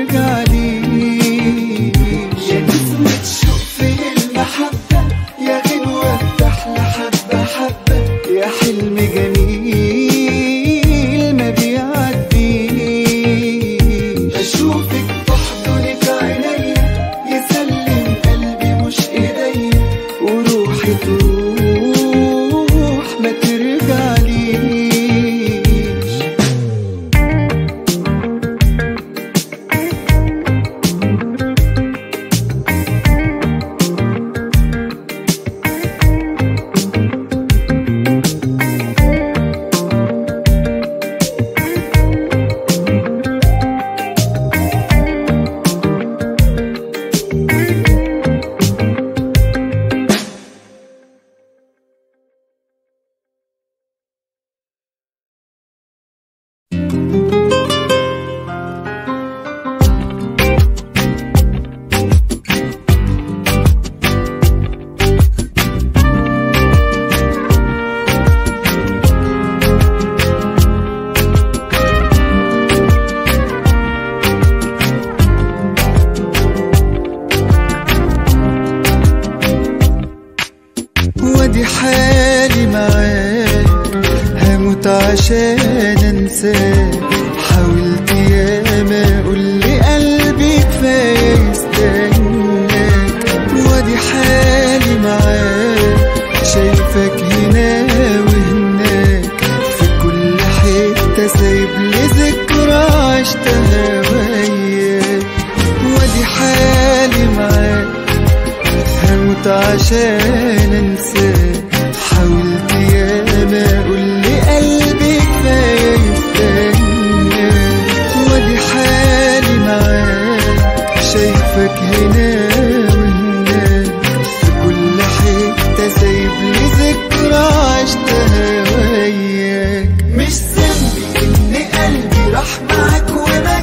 ترجعليش يا نسمة شوق في المحبة يا غنوة أحلى حبة حبة يا حلم جميل ما بيعديش بشوفك بحضنك ذكرى عشتها وياك وادي حالي معاك هموت عشان انساك حاولت ياما اقول لي قلبي كفايه يستناك وادي حالي معاك شايفك هنا وهناك في كل حته سايب لي ذكرى عشتها وياك مش ذنبي ان قلبي راح معاك وما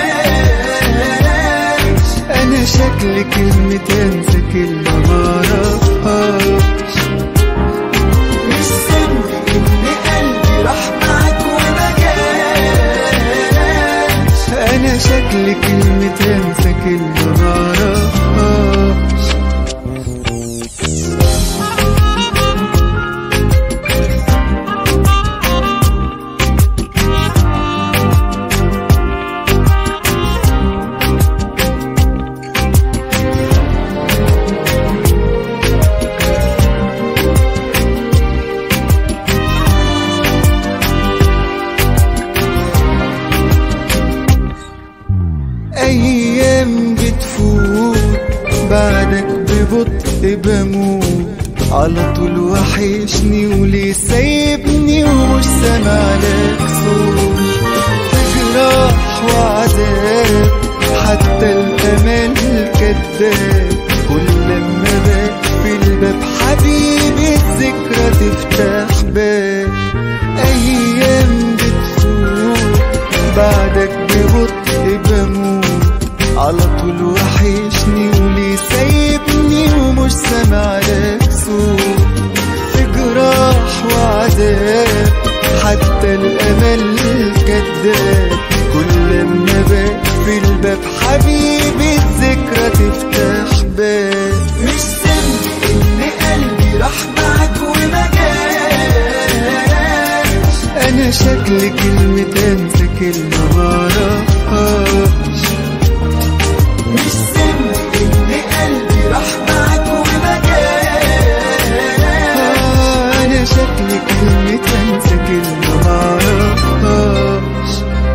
جاش انا شكل كلمة انسى كلمة معرفهاش مش ذنبي ان قلبي راح معاك وما جاش انا شكل كلمة انسى كلمة معرفهاش أيام بتفوت بعدك ببطء بموت على طول وحشني وليه سايبني ومش سامع لك صوت جراح وعذاب حتى الأمل كذاب كل لما بقفل الباب حبيبي الذكرى تفتح باب أيام بتفوت بعدك ببطء بموت على طول وحشني وليه سايبني ومش سامع لك صوت في جراح وعذاب حتى الامل كذاب كل لما بقفل الباب حبيبي الذكرى تفتح باب مش ذنبي ان قلبي راح معاك وما جاش انا شكل كلمة انسى كلمة معرفهاش مش ذنبي ان قلبي راح معاك وما جاش انا شكل كلمة انسى كلمة معرفهاش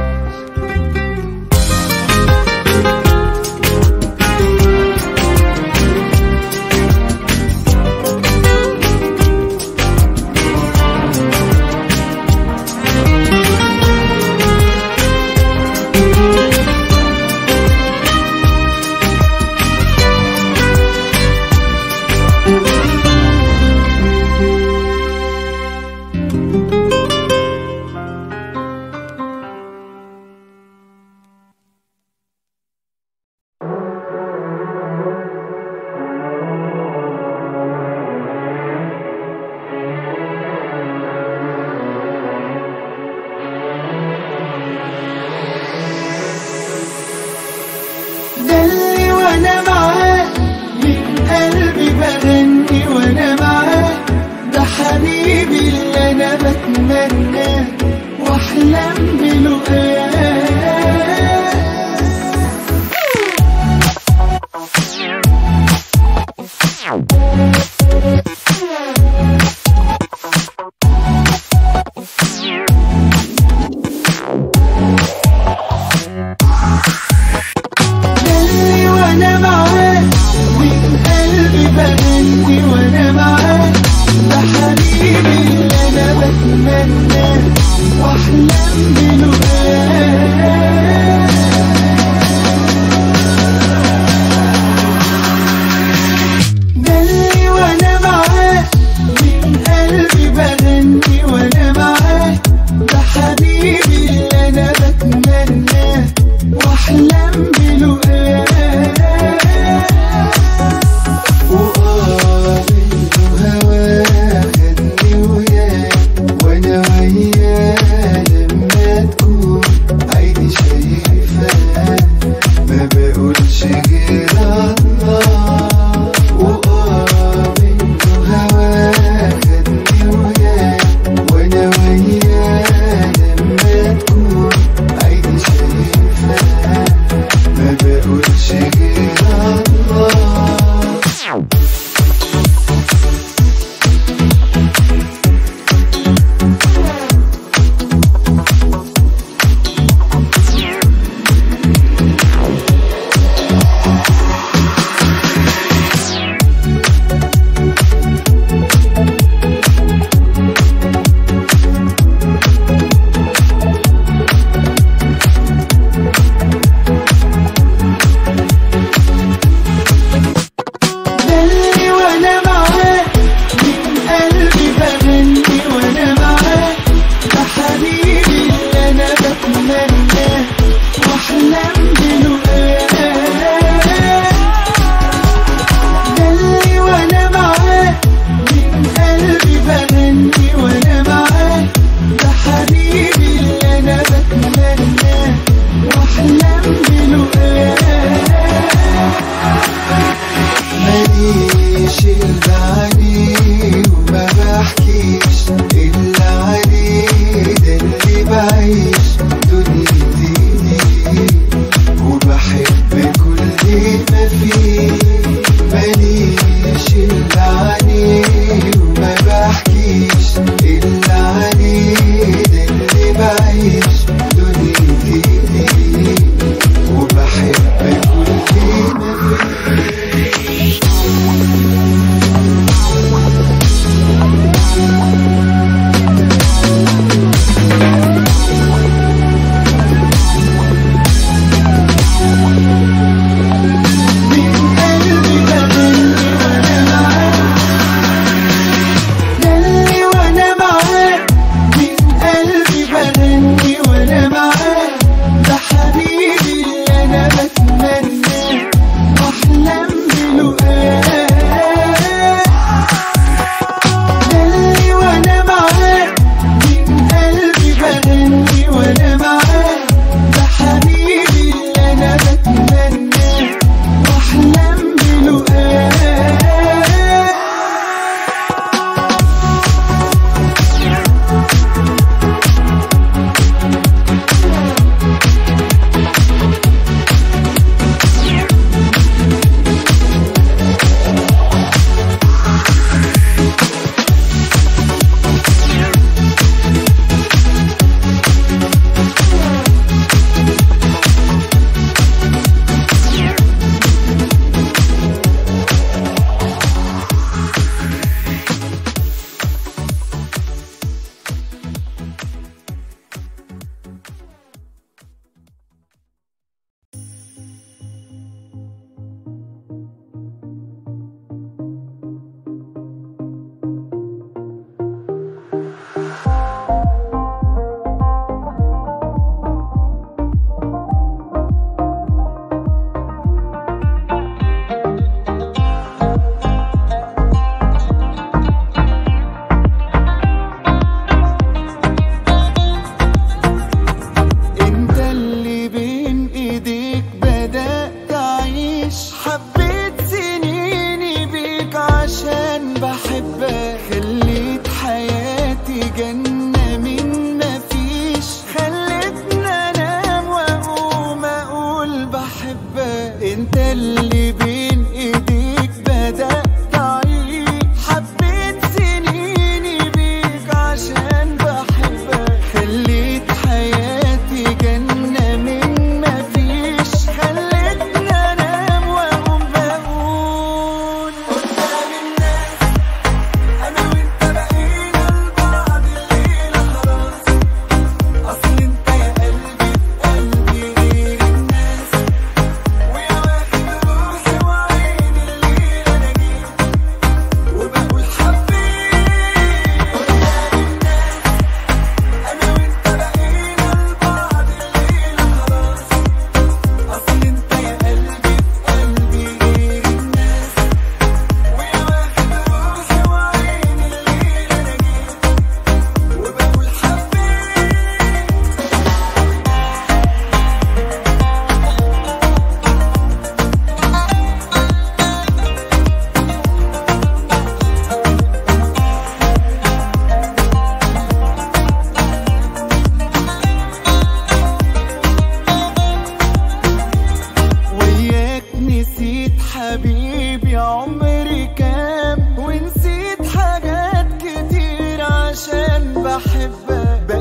ده اللي وانا معاه من قلبي بغني وانا معاه ده حبيبي اللي انا بتمناه واحلم بلقاه اللي وانا معاه من قلبي بغني وانا معاه ده حبيبي اللي انا بتمناه واحلم بلقاه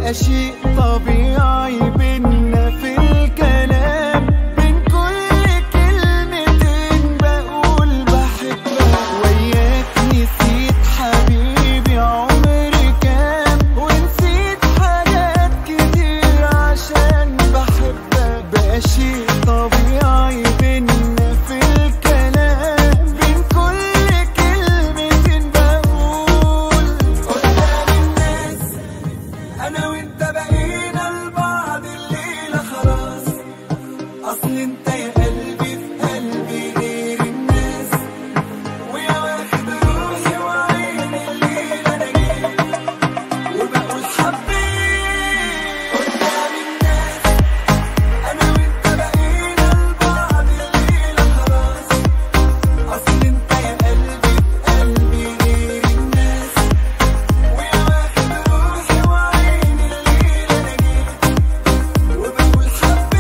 بقى شيء طبيعي بينا في الكلام بين كل كلمتين بقول بحبك وياك نسيت حبيبي عمري كام ونسيت حاجات كتير عشان بحبك بقى شيء طبيعي بينا في الكلام بين كل كلمتين بقول قدام الناس انا وانت بقينا لبعض الليله خلاص اصل انت يا قلبي في قلبي غير الناس ويا واخد روحي وعيني الليله انا جيت وبقول حبيت قدام الناس انا وانت بقينا لبعض الليله خلاص اصل انت يا قلبي في قلبي غير الناس ويا واخد روحي وعيني الليله انا جيت وبقول حبيت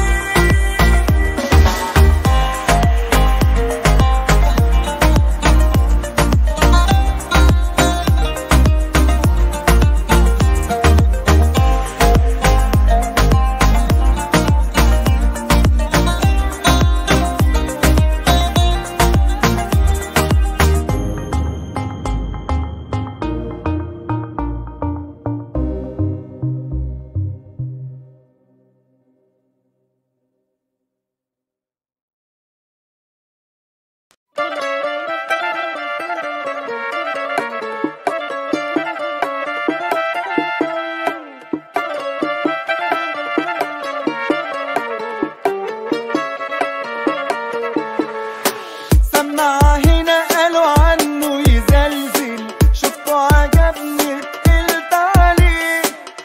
سماعة هنا قالوا عنه يزلزل شفته عجبني قلت عليه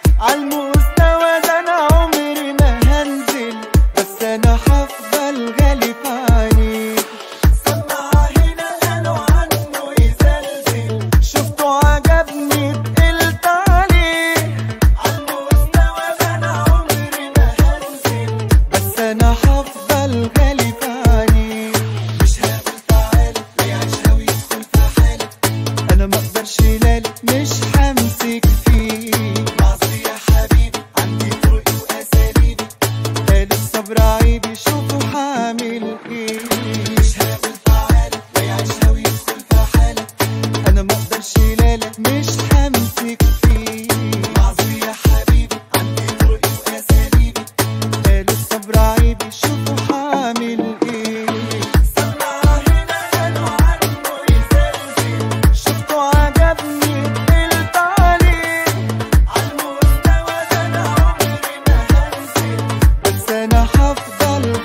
عالمستوى ده انا عمري ما هنزل بس انا هفضل غالي عليه سماعة هنا قالوا عنه يزلزل شفته عجبني قلت عليه عالمستوى ده انا عمري ما هنزل بس انا هفضل غالي عليه مش هقول تعالى ويعيش هوي يدخل في حالك انا ما اقدرش لالي مش همسك فيه معصي يا حبيبي عندي طرقي واساليبي قال الصبر عيبي شوفوا هعمل ايه مش هقول تعالى ويعيش هوي يدخل في حالك انا ما اقدرش لالي مش همسك فيه معصي يا حبيبي عندي طرقي واساليبي قال الصبر عيبي شوفوا هعمل ايه سماعة هنا قالوا عنه يزلزل شفته عجبني قلت عليه عالمستوى ده انا عمري ما هنزل بس انا هفضل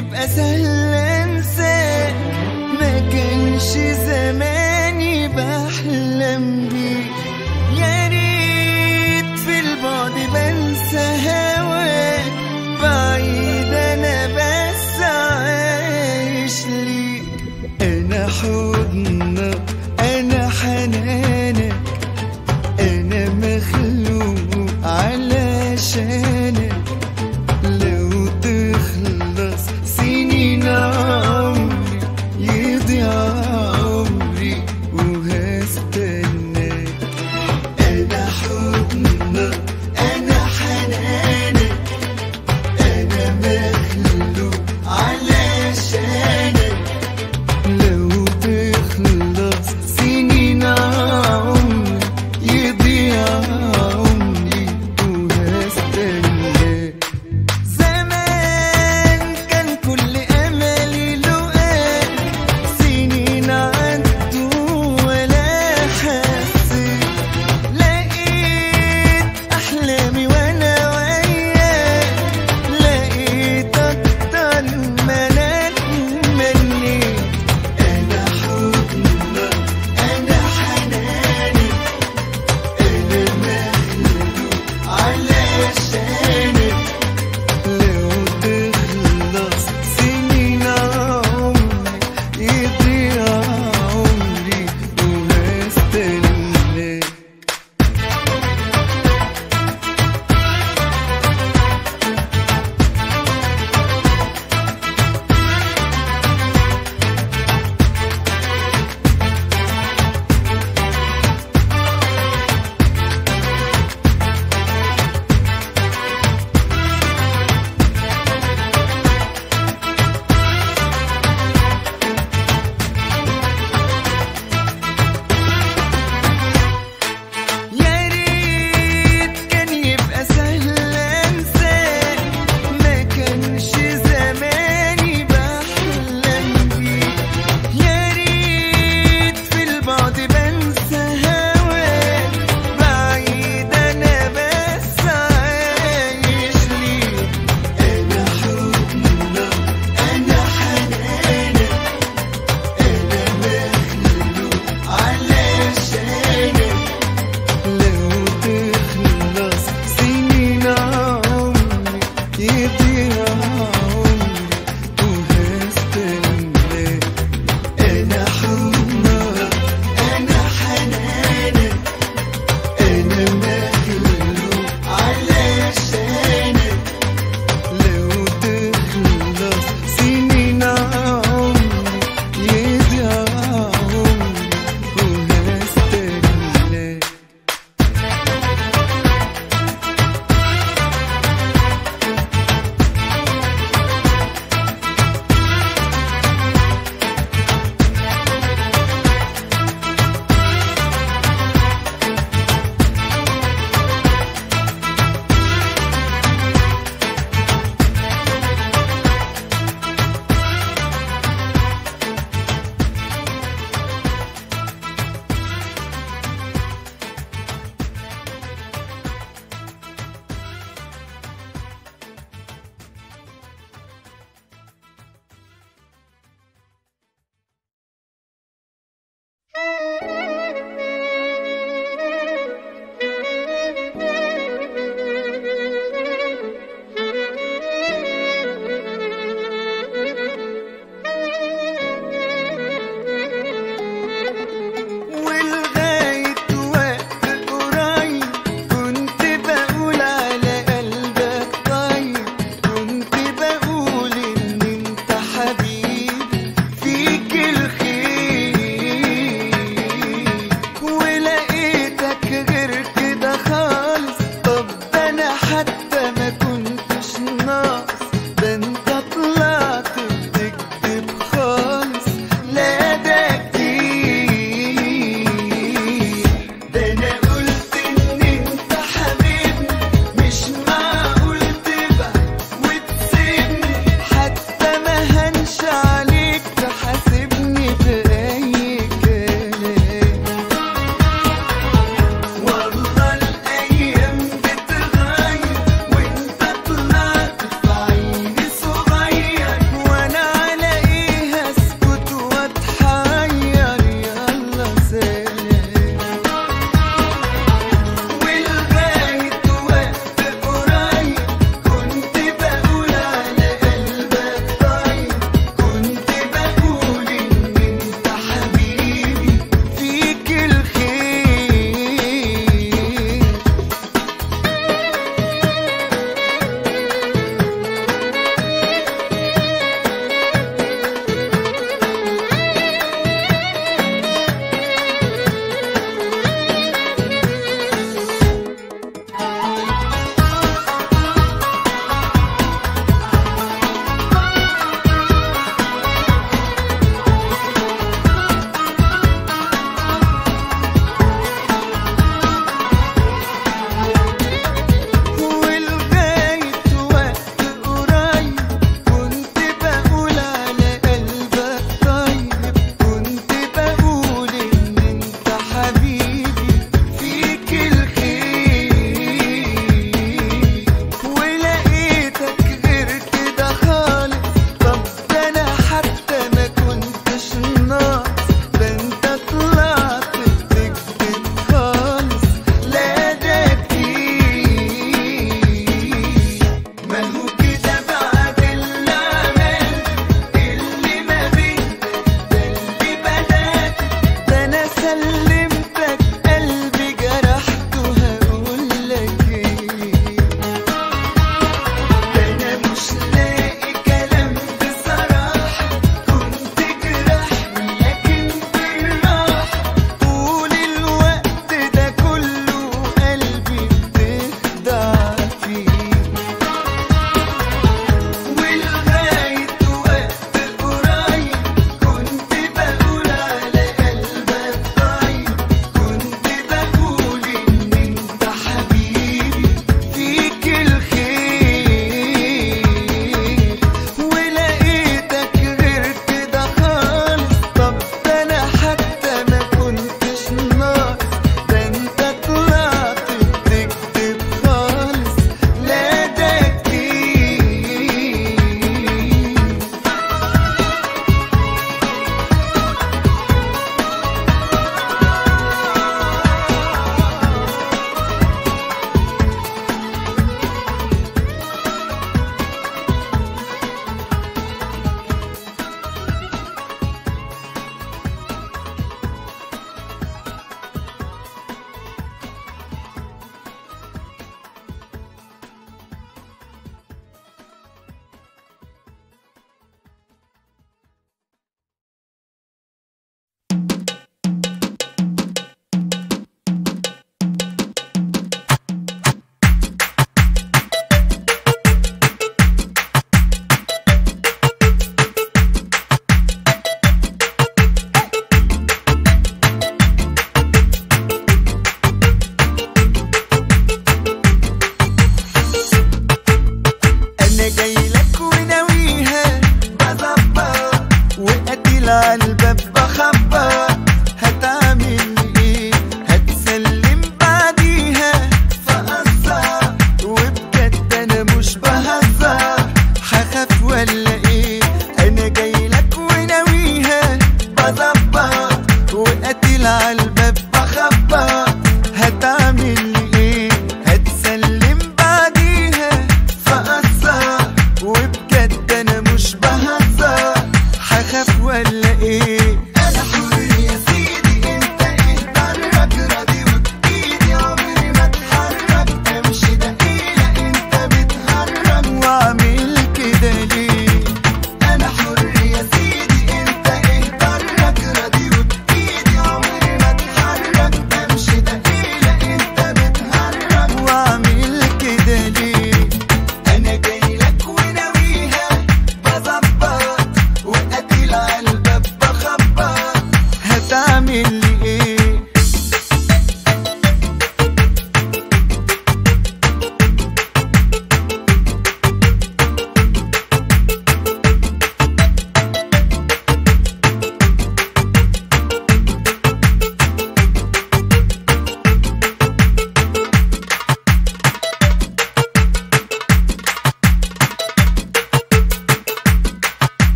يبقى سهل انساك ما كانش زماني بحلم بيك يا ريت في البعد بنسى هواك بعيد انا بس عايش ليك انا حضنك انا حنانك انا مخلوق علشانك لو تخلص سنين عمري يضيع عمري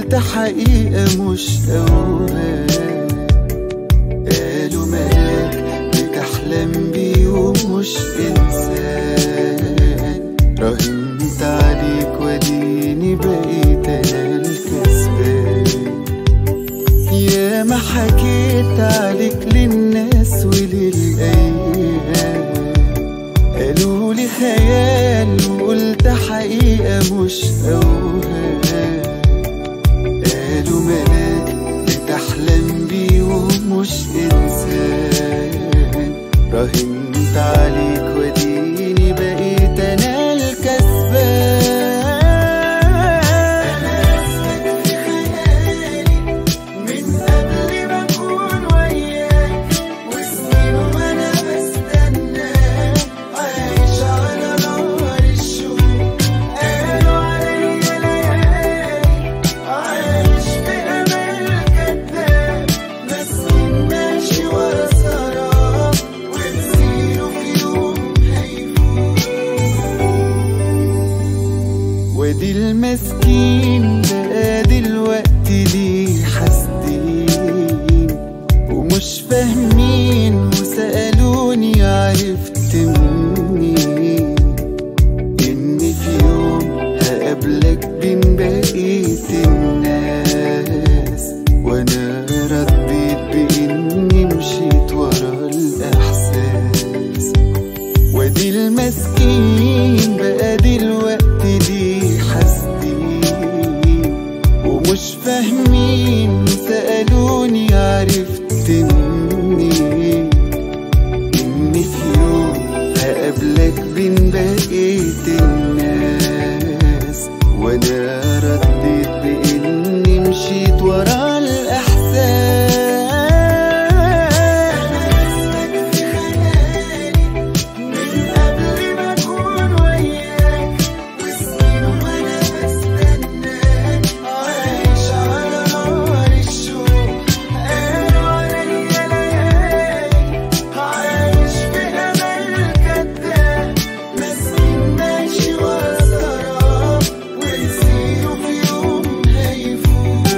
قلت حقيقة مش أوهام قالوا ملاك بتحلم بيه ومش إنسان راهنت عليك وديني بقيت أنا الكسبان يا ما حكيت عليك للناس وللأيام قالوا لي خيال وقلت حقيقة مش أوهام قالوا ملاك بتحلم بيه ومش إنسان راهنت عليك وديني بقيت أنا الكسبان أنا اسمك في خيالي من قبل ما أكون وياك وسنين وأنا بستناك عايش على نار الشوق قالوا عليا ليالي عايش في أمل كداب مسكين ماشي ورا سراب ومسيره في يوم هيفوت وادي المسكين بقى دلوقتي ليه حاسدين ومش فاهمين وسألوني عرفت منين إن في يوم هقابلك بين بقية الناس وأنا رديت بإني مشيت ورا الإحساس وادي المسكين بقى دلوقتي ليه حاسدين ومش فاهمين سألوني عرفت منين إن في يوم هقابلك بين بقية الناس وأنا رديت بإني مشيت ورا الإحساس أنا اسمك في خيالي من قبل ما أكون وياك وسنين وأنا بستناك عايش على نار الشوق قالوا عليا ليالي عايش في أمل كداب مسكين ماشي ورا سراب ونسيره في يوم هيفوت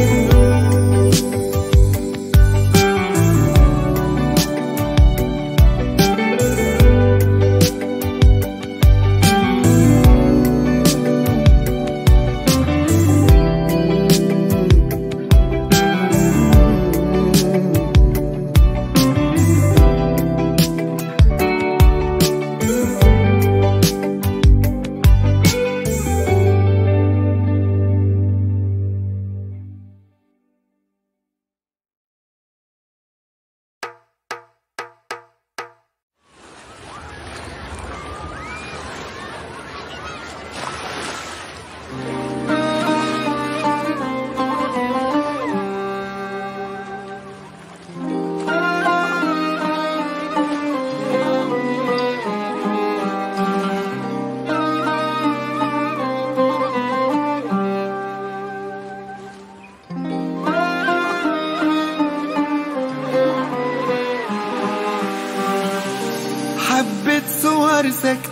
حبة صور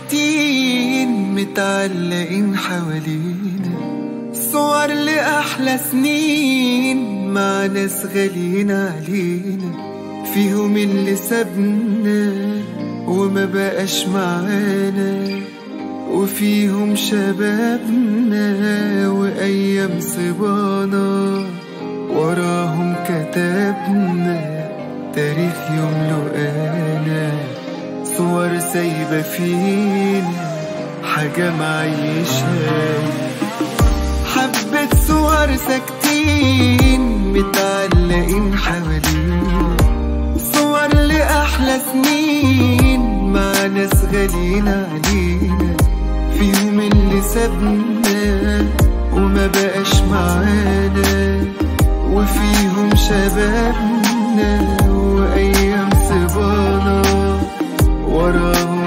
ساكتين متعلقين حوالينا صور لأحلى سنين مع ناس غاليين علينا فيهم اللي سابنا وما بقاش معانا وفيهم شبابنا وأيام صبانا وراهم كتبنا تاريخ يملؤنا صور سايبة فينا حاجة معيشها حبة صور ساكتين متعلقين حوالينا صور لأحلى سنين مع ناس غاليين علينا فيهم اللي سابنا وما بقاش معانا وفيهم شبابنا وأيام صبانا وراهم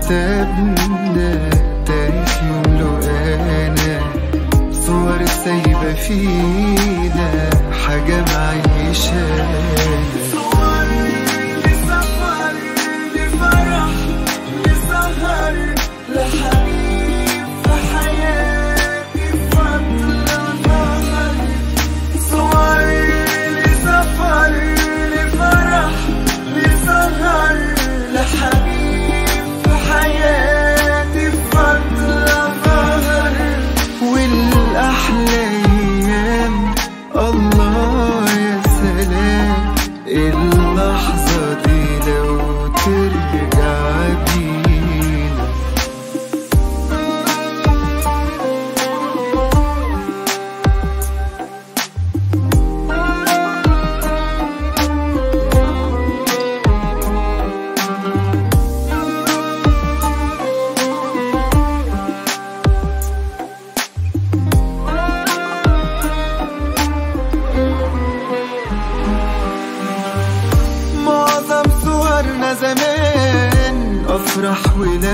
كتبنا تاريخ يملؤنا صور سايبة فينا حاجة معيشانا صور لسفر لفرح لسهر لحبيب في حياتي فترة ظهر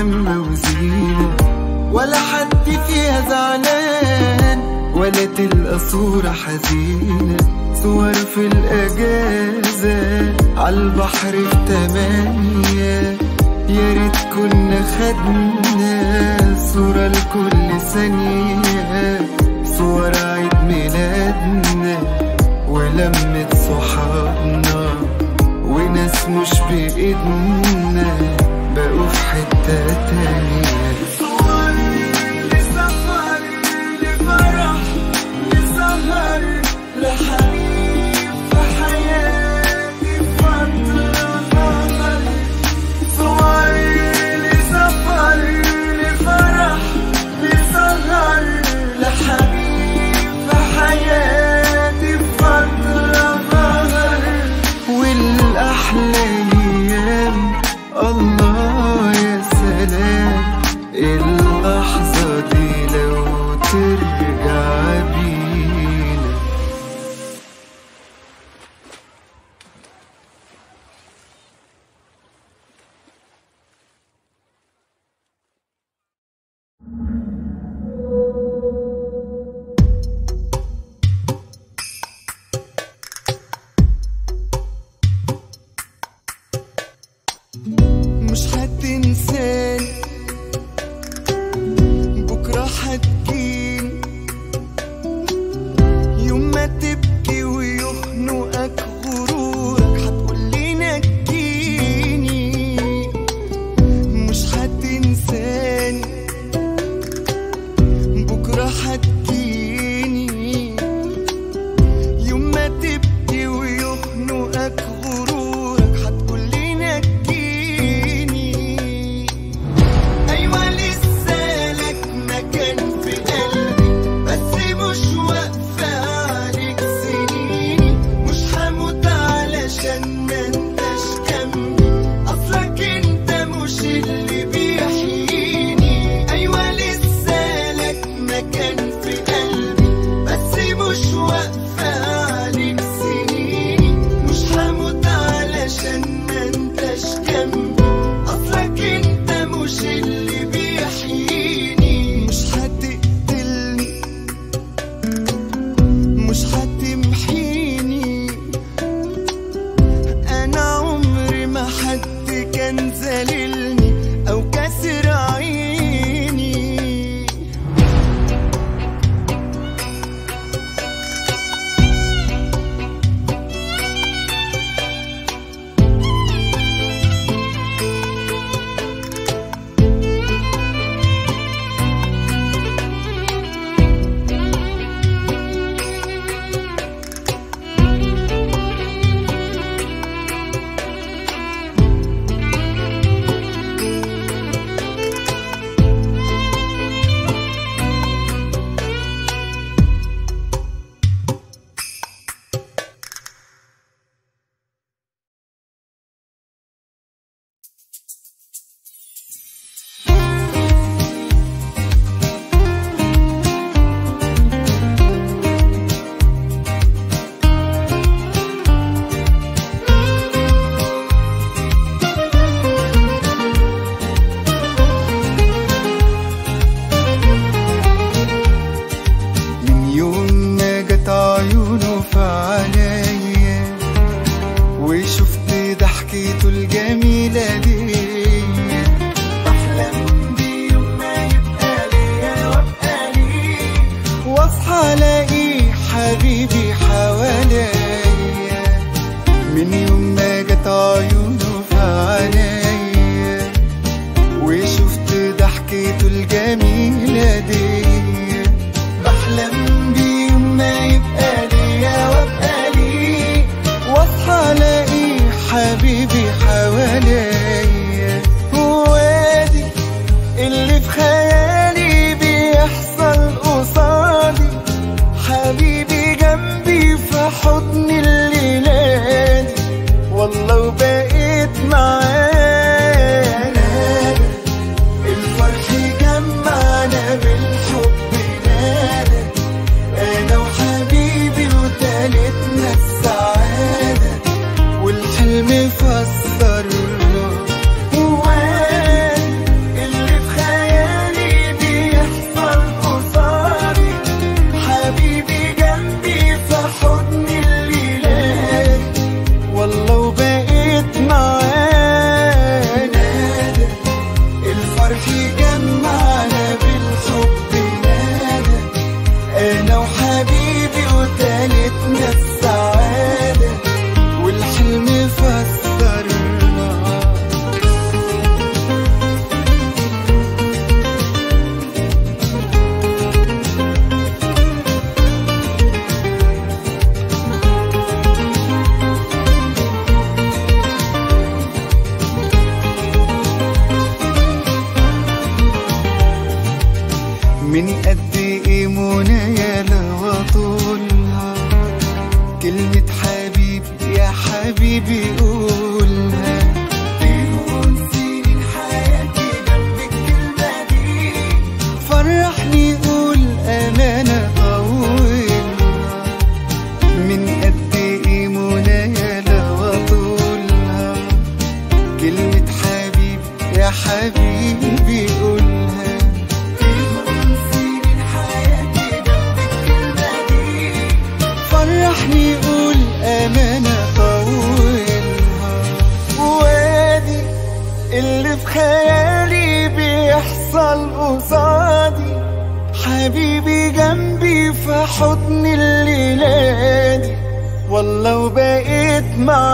لما وزينة ولا حد فيها زعلان ولا تلقى صورة حزينة صور في الأجازة عالبحر في تمانية يا ريت كنا خدنا صورة لكل ثانية صور عيد ميلادنا ولمة صحابنا وناس مش بإيدنا بقوا في حتة تانية صور لسفر لفرح لسهر لحبيب في حياتي فترة ظهر صور لسفر لفرح لسهر لحبيب في حياتي فترة ظهر والأحلى أيام الله يا سلام اللحظة دي لو ترجع بينا مش هتنساني بكرة هتجيني يوم ما تبكي ويخنقك غرورك هتقولي نجيني مش هتنساني بكرة هتجيني يوم ما تبكي ويخنقك غرورك هتقولي نجيني ايوه لسه لك مكان في قلبي بس مش واقفه عليك سنيني مش هموت علشان ما انتش جنبي اصلك انت مش اللي بيحييني ايوه لسه لك مكان في من قد ايه منايا لو اطولها كلمة حبيبي يا حبيبي قولها مليون سنين حياتي جنب الكلمة دي فرحني قول أمانة طولها من قد ايه منايا لو اطولها كلمة حبيبي يا حبيبي قولها مليون سنين حياتي جنب الكلمة دي فرحني قول أمانة طولها وادي اللي في خيالي بيحصل قصادي حبيبي جنبي في حضن الليلة دي والله وبقيت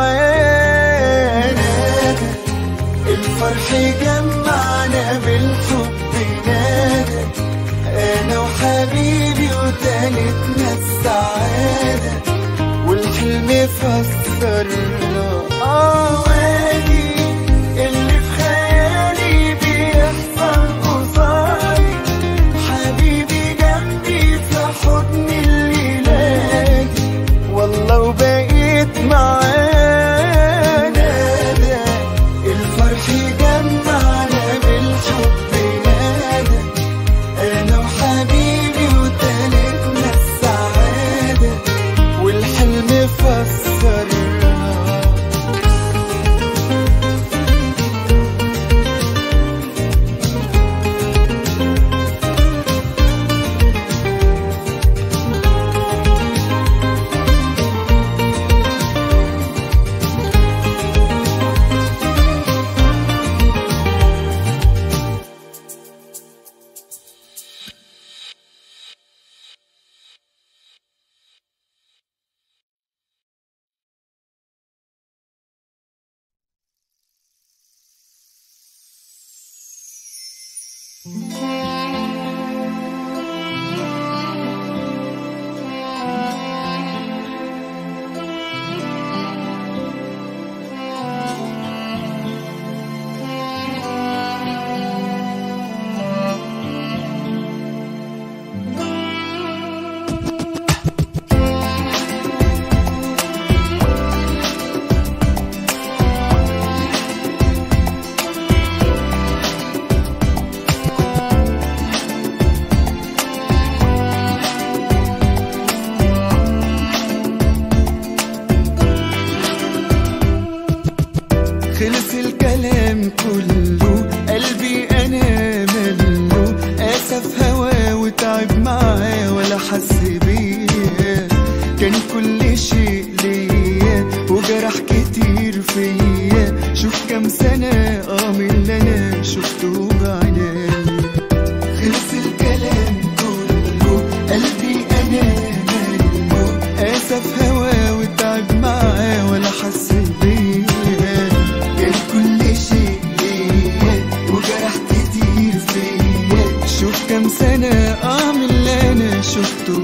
معانا الفرح جمعنا بالحب نادى انا وحبيبي وتالتنا السعادة والحلم فسرنا اه وادي اللي في خيالي بيحصل قصادي حبيبي جنبي في حضن الليلة دي والله وبقيت معانا الفرح جمعنا بالحب نادى انا وحبيبي وتالتنا السعادة والحلم فسرنا خلص الكلام كله قلبي انا مله اسف هوا وتعب معاه ولا حس بيا كان كل شيء ليا وجرح كتير فيا شوف كام سنة اه من اللي انا شفته بعيني خلص الكلام كله قلبي انا مله اسف هوا وتعب معاه ولا حس بيا كان كل شيء ليا وجرح كتير فيا شوف كام سنة اه من اللي انا شفته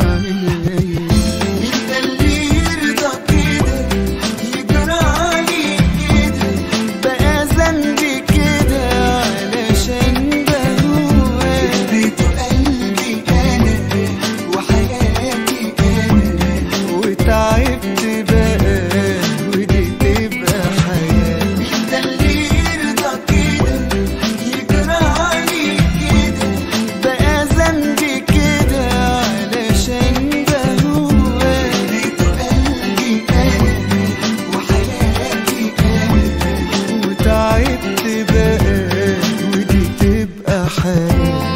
بعيني مين ده اللي يرضى كده يجرى عليه كده بقى ذنبي كده علشان بهوى اديته قلبي انا وحياتي انا وتعبت بقى ودي تبقى حياة مين ده اللي يرضى كده يجرى عليه كده بقى ذنبي كده علشان بهوى اديته قلبي انا وحياتي انا وتعبت بقى ودي تبقى حياة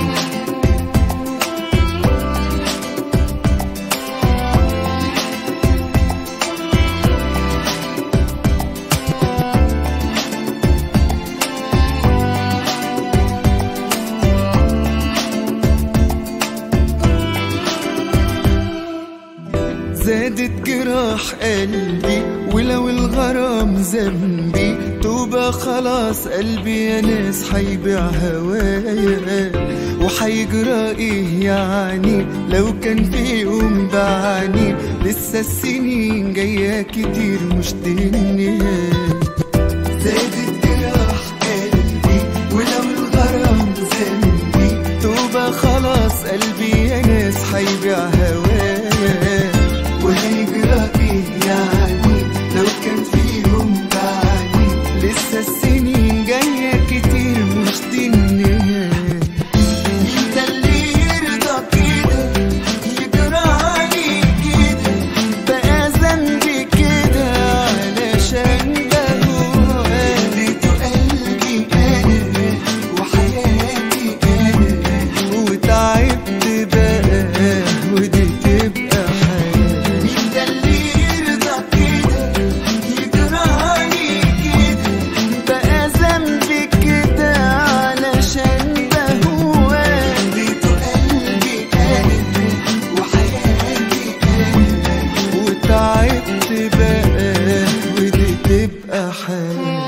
زادت جراح قلبي ولو الغرام ذنبي توبة خلاص قلبي يا ناس حيبيع هوايا وحيجرى ايه يعني لو كان في يوم بعاني لسه السنين جاية كتير مش دي النهاية زادت جراح قلبي ولو الغرام ذنبي توبة خلاص خلاص قلبي يا ناس هيبيع هواه وهيجرى ايه يعني لو كان في يوم بعدي لسه السنين جاية كتير مش دي النهاية مين ده اللي يرضى كده يجرى عليه كده بقى ذنبي كده علشان ده هو اديته قلبي انا وحياتي انا وتعبت بقى ودي تبقى حياة مين ده اللي يرضى كده يجرى عليه كده بقى ذنبي كده علشان ده هو اديته قلبي انا وحياتي انا وتعبت بقى ودي تبقى حياة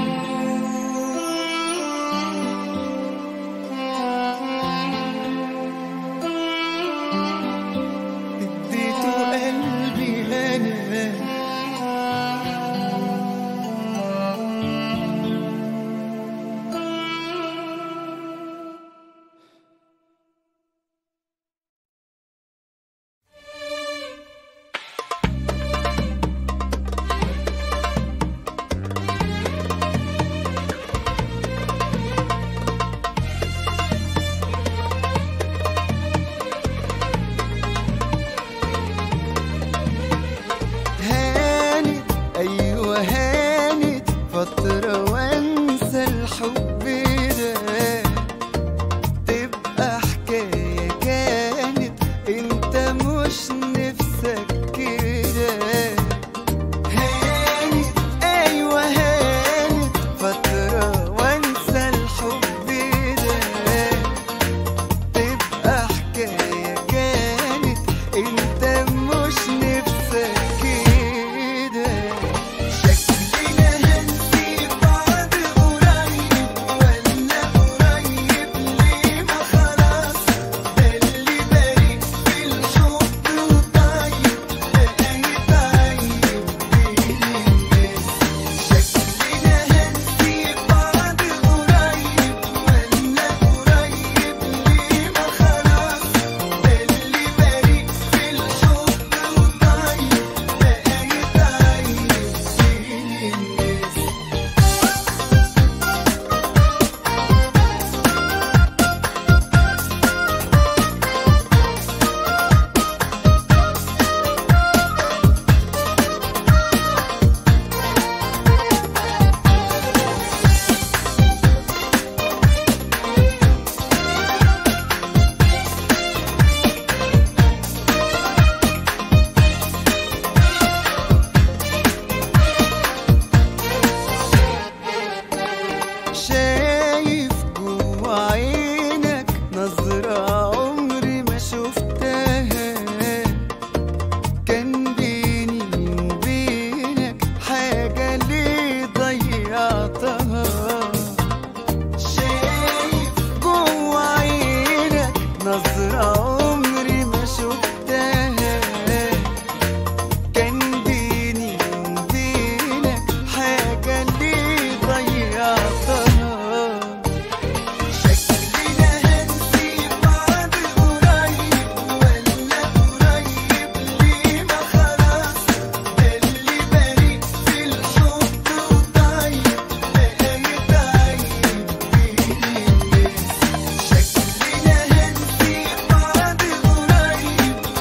اديته قلبي انا هانت ايوه هانت فترة وانسى الحب ده تبقى حكاية كانت انت مش نفسك كده هانت ايوه هانت فترة وانسى الحب ده تبقى حكاية كانت انت مش نفسك كده شكلنا هنسيب بعض قريب ولا قريب ليه ما خلاص ده اللي بريء في الحب وطيب بقى يتعيب بين الناس شكلنا هنسيب بعض قريب ولا قريب ليه ما خلاص ده اللي بريء في الحب وطيب بقى يتعيب بين الناس شايف جوا عينك نظرة عمري ما شفتها كان بيني وبينك حاجة ليه ضيعتها شايف جوا عينك نظرة عمري ما شفتها كان بيني وبينك حاجة ليه ضيعتها شكلنا هنسيب بعض قريب ولا قريب ليه ما خلاص ده اللي بريء في الحب وطيب بقى يتعيب بين الناس شكلنا هنسيب بعض قريب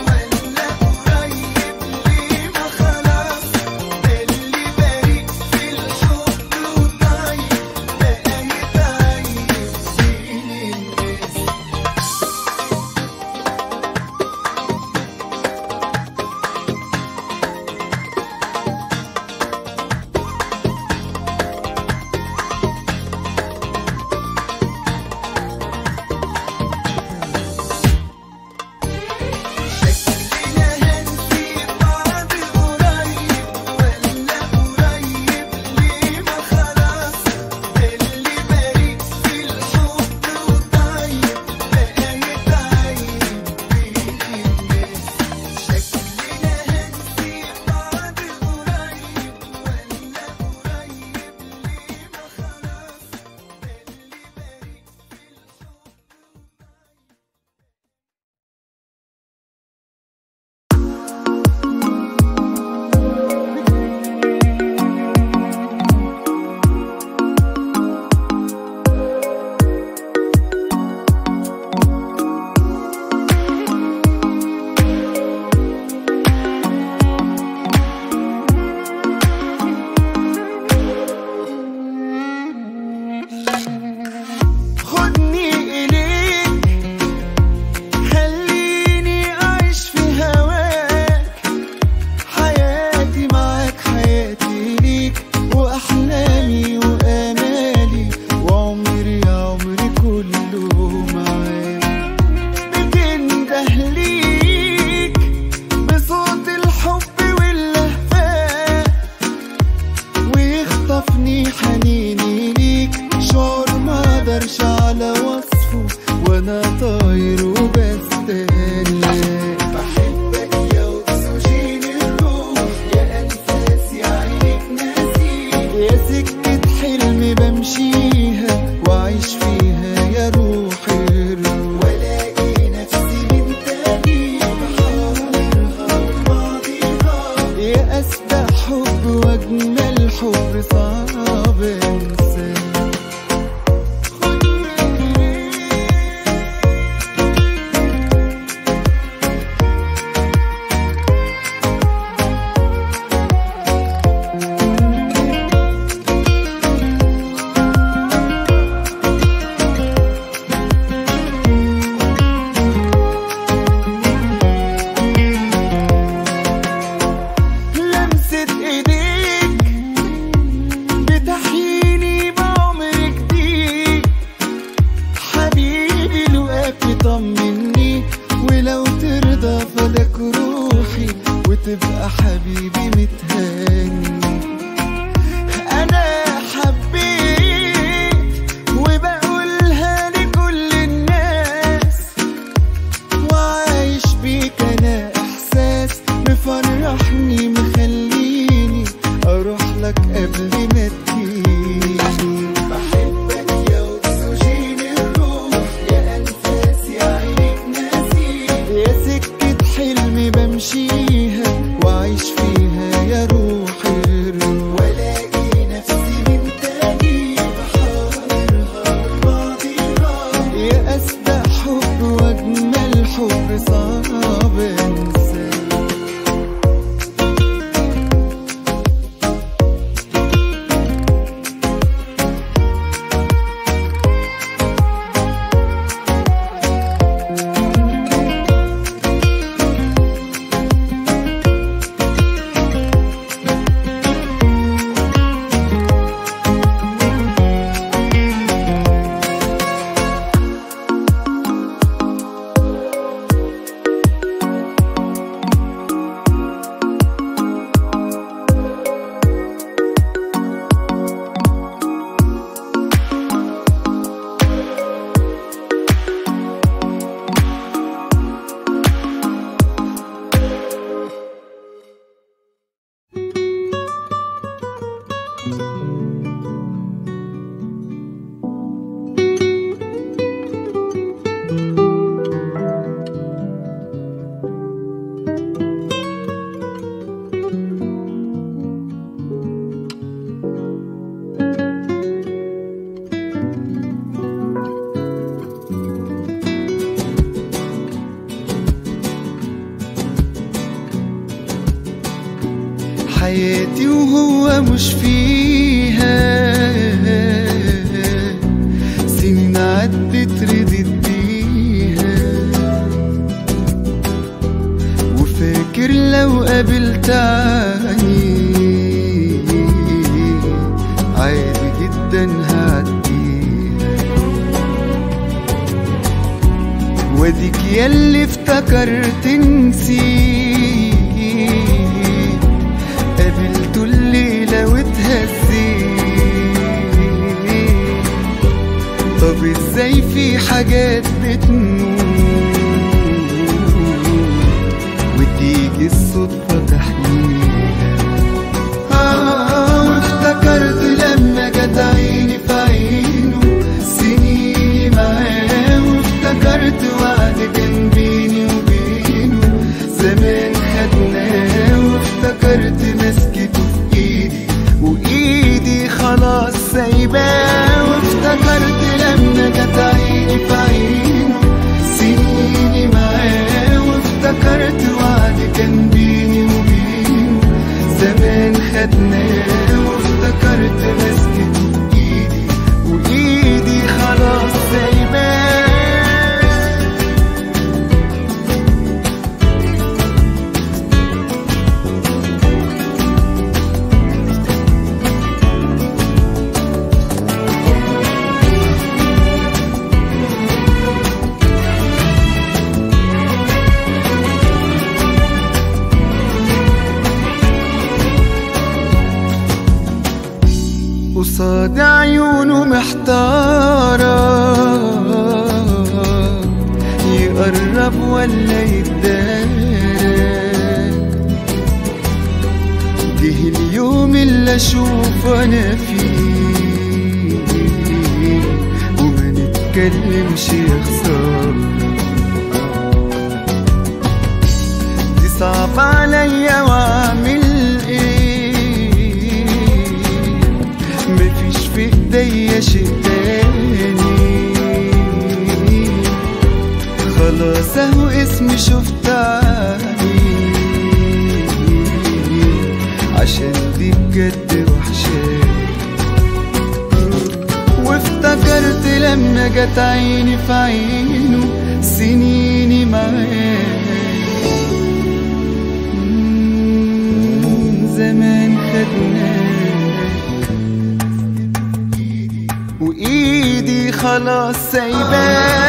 ولو ترضى فداك روحي وتبقى حبيبي متهني انا حبيت وبقولها لكل الناس وعايش بيك انا احساس مفرحني مخليني اروح لك قبل ما تجيني بحبك يا اكسجين الروح يا انفاس يا عينيك ناسي يا سكة حلمي بمشيها واعيش فيها يا روحي الروح والاقي نفسي من تاني بحاضرها الماضي يا اسبق حب واجمل حب صعب انساه حياتي وهو مش فيها سنين عدت ردت بيها وفاكر لو قابلت عني عادي جدا هعديها واديك ياللي افتكرت نسيت قابلته الليلة واتهزيت طب ازاي في حاجات بتموت وتيجي الصدفة تحميها آه وافتكرت لما جت عيني في عينه سنيني معاه وافتكرت وعد كان بيني وبينه زمان خدناه وافتكرت مسكته في ايدي وايدي خلاص سايباه وافتكرت لما جت عيني في عينه سنيني معاه وافتكرت وعد كان بيني وبينه زمان خدناه وافتكرت مسكته في ايدي وايدي خلاص سايباه قصاد عيونه محتارة يقرب ولا يتدارى جه اليوم اللي اشوف انا فيه وما نتكلمش يا خسارة دي صعب عليا واعمل ايه مفيش في ايديا شيء تاني خلاص اهو اسمي شفت عليه عشان دي بجد وحشاني وافتكرت لما جت عيني في عينه سنيني معاه مم، زمان خدناه وايدي خلاص سايباه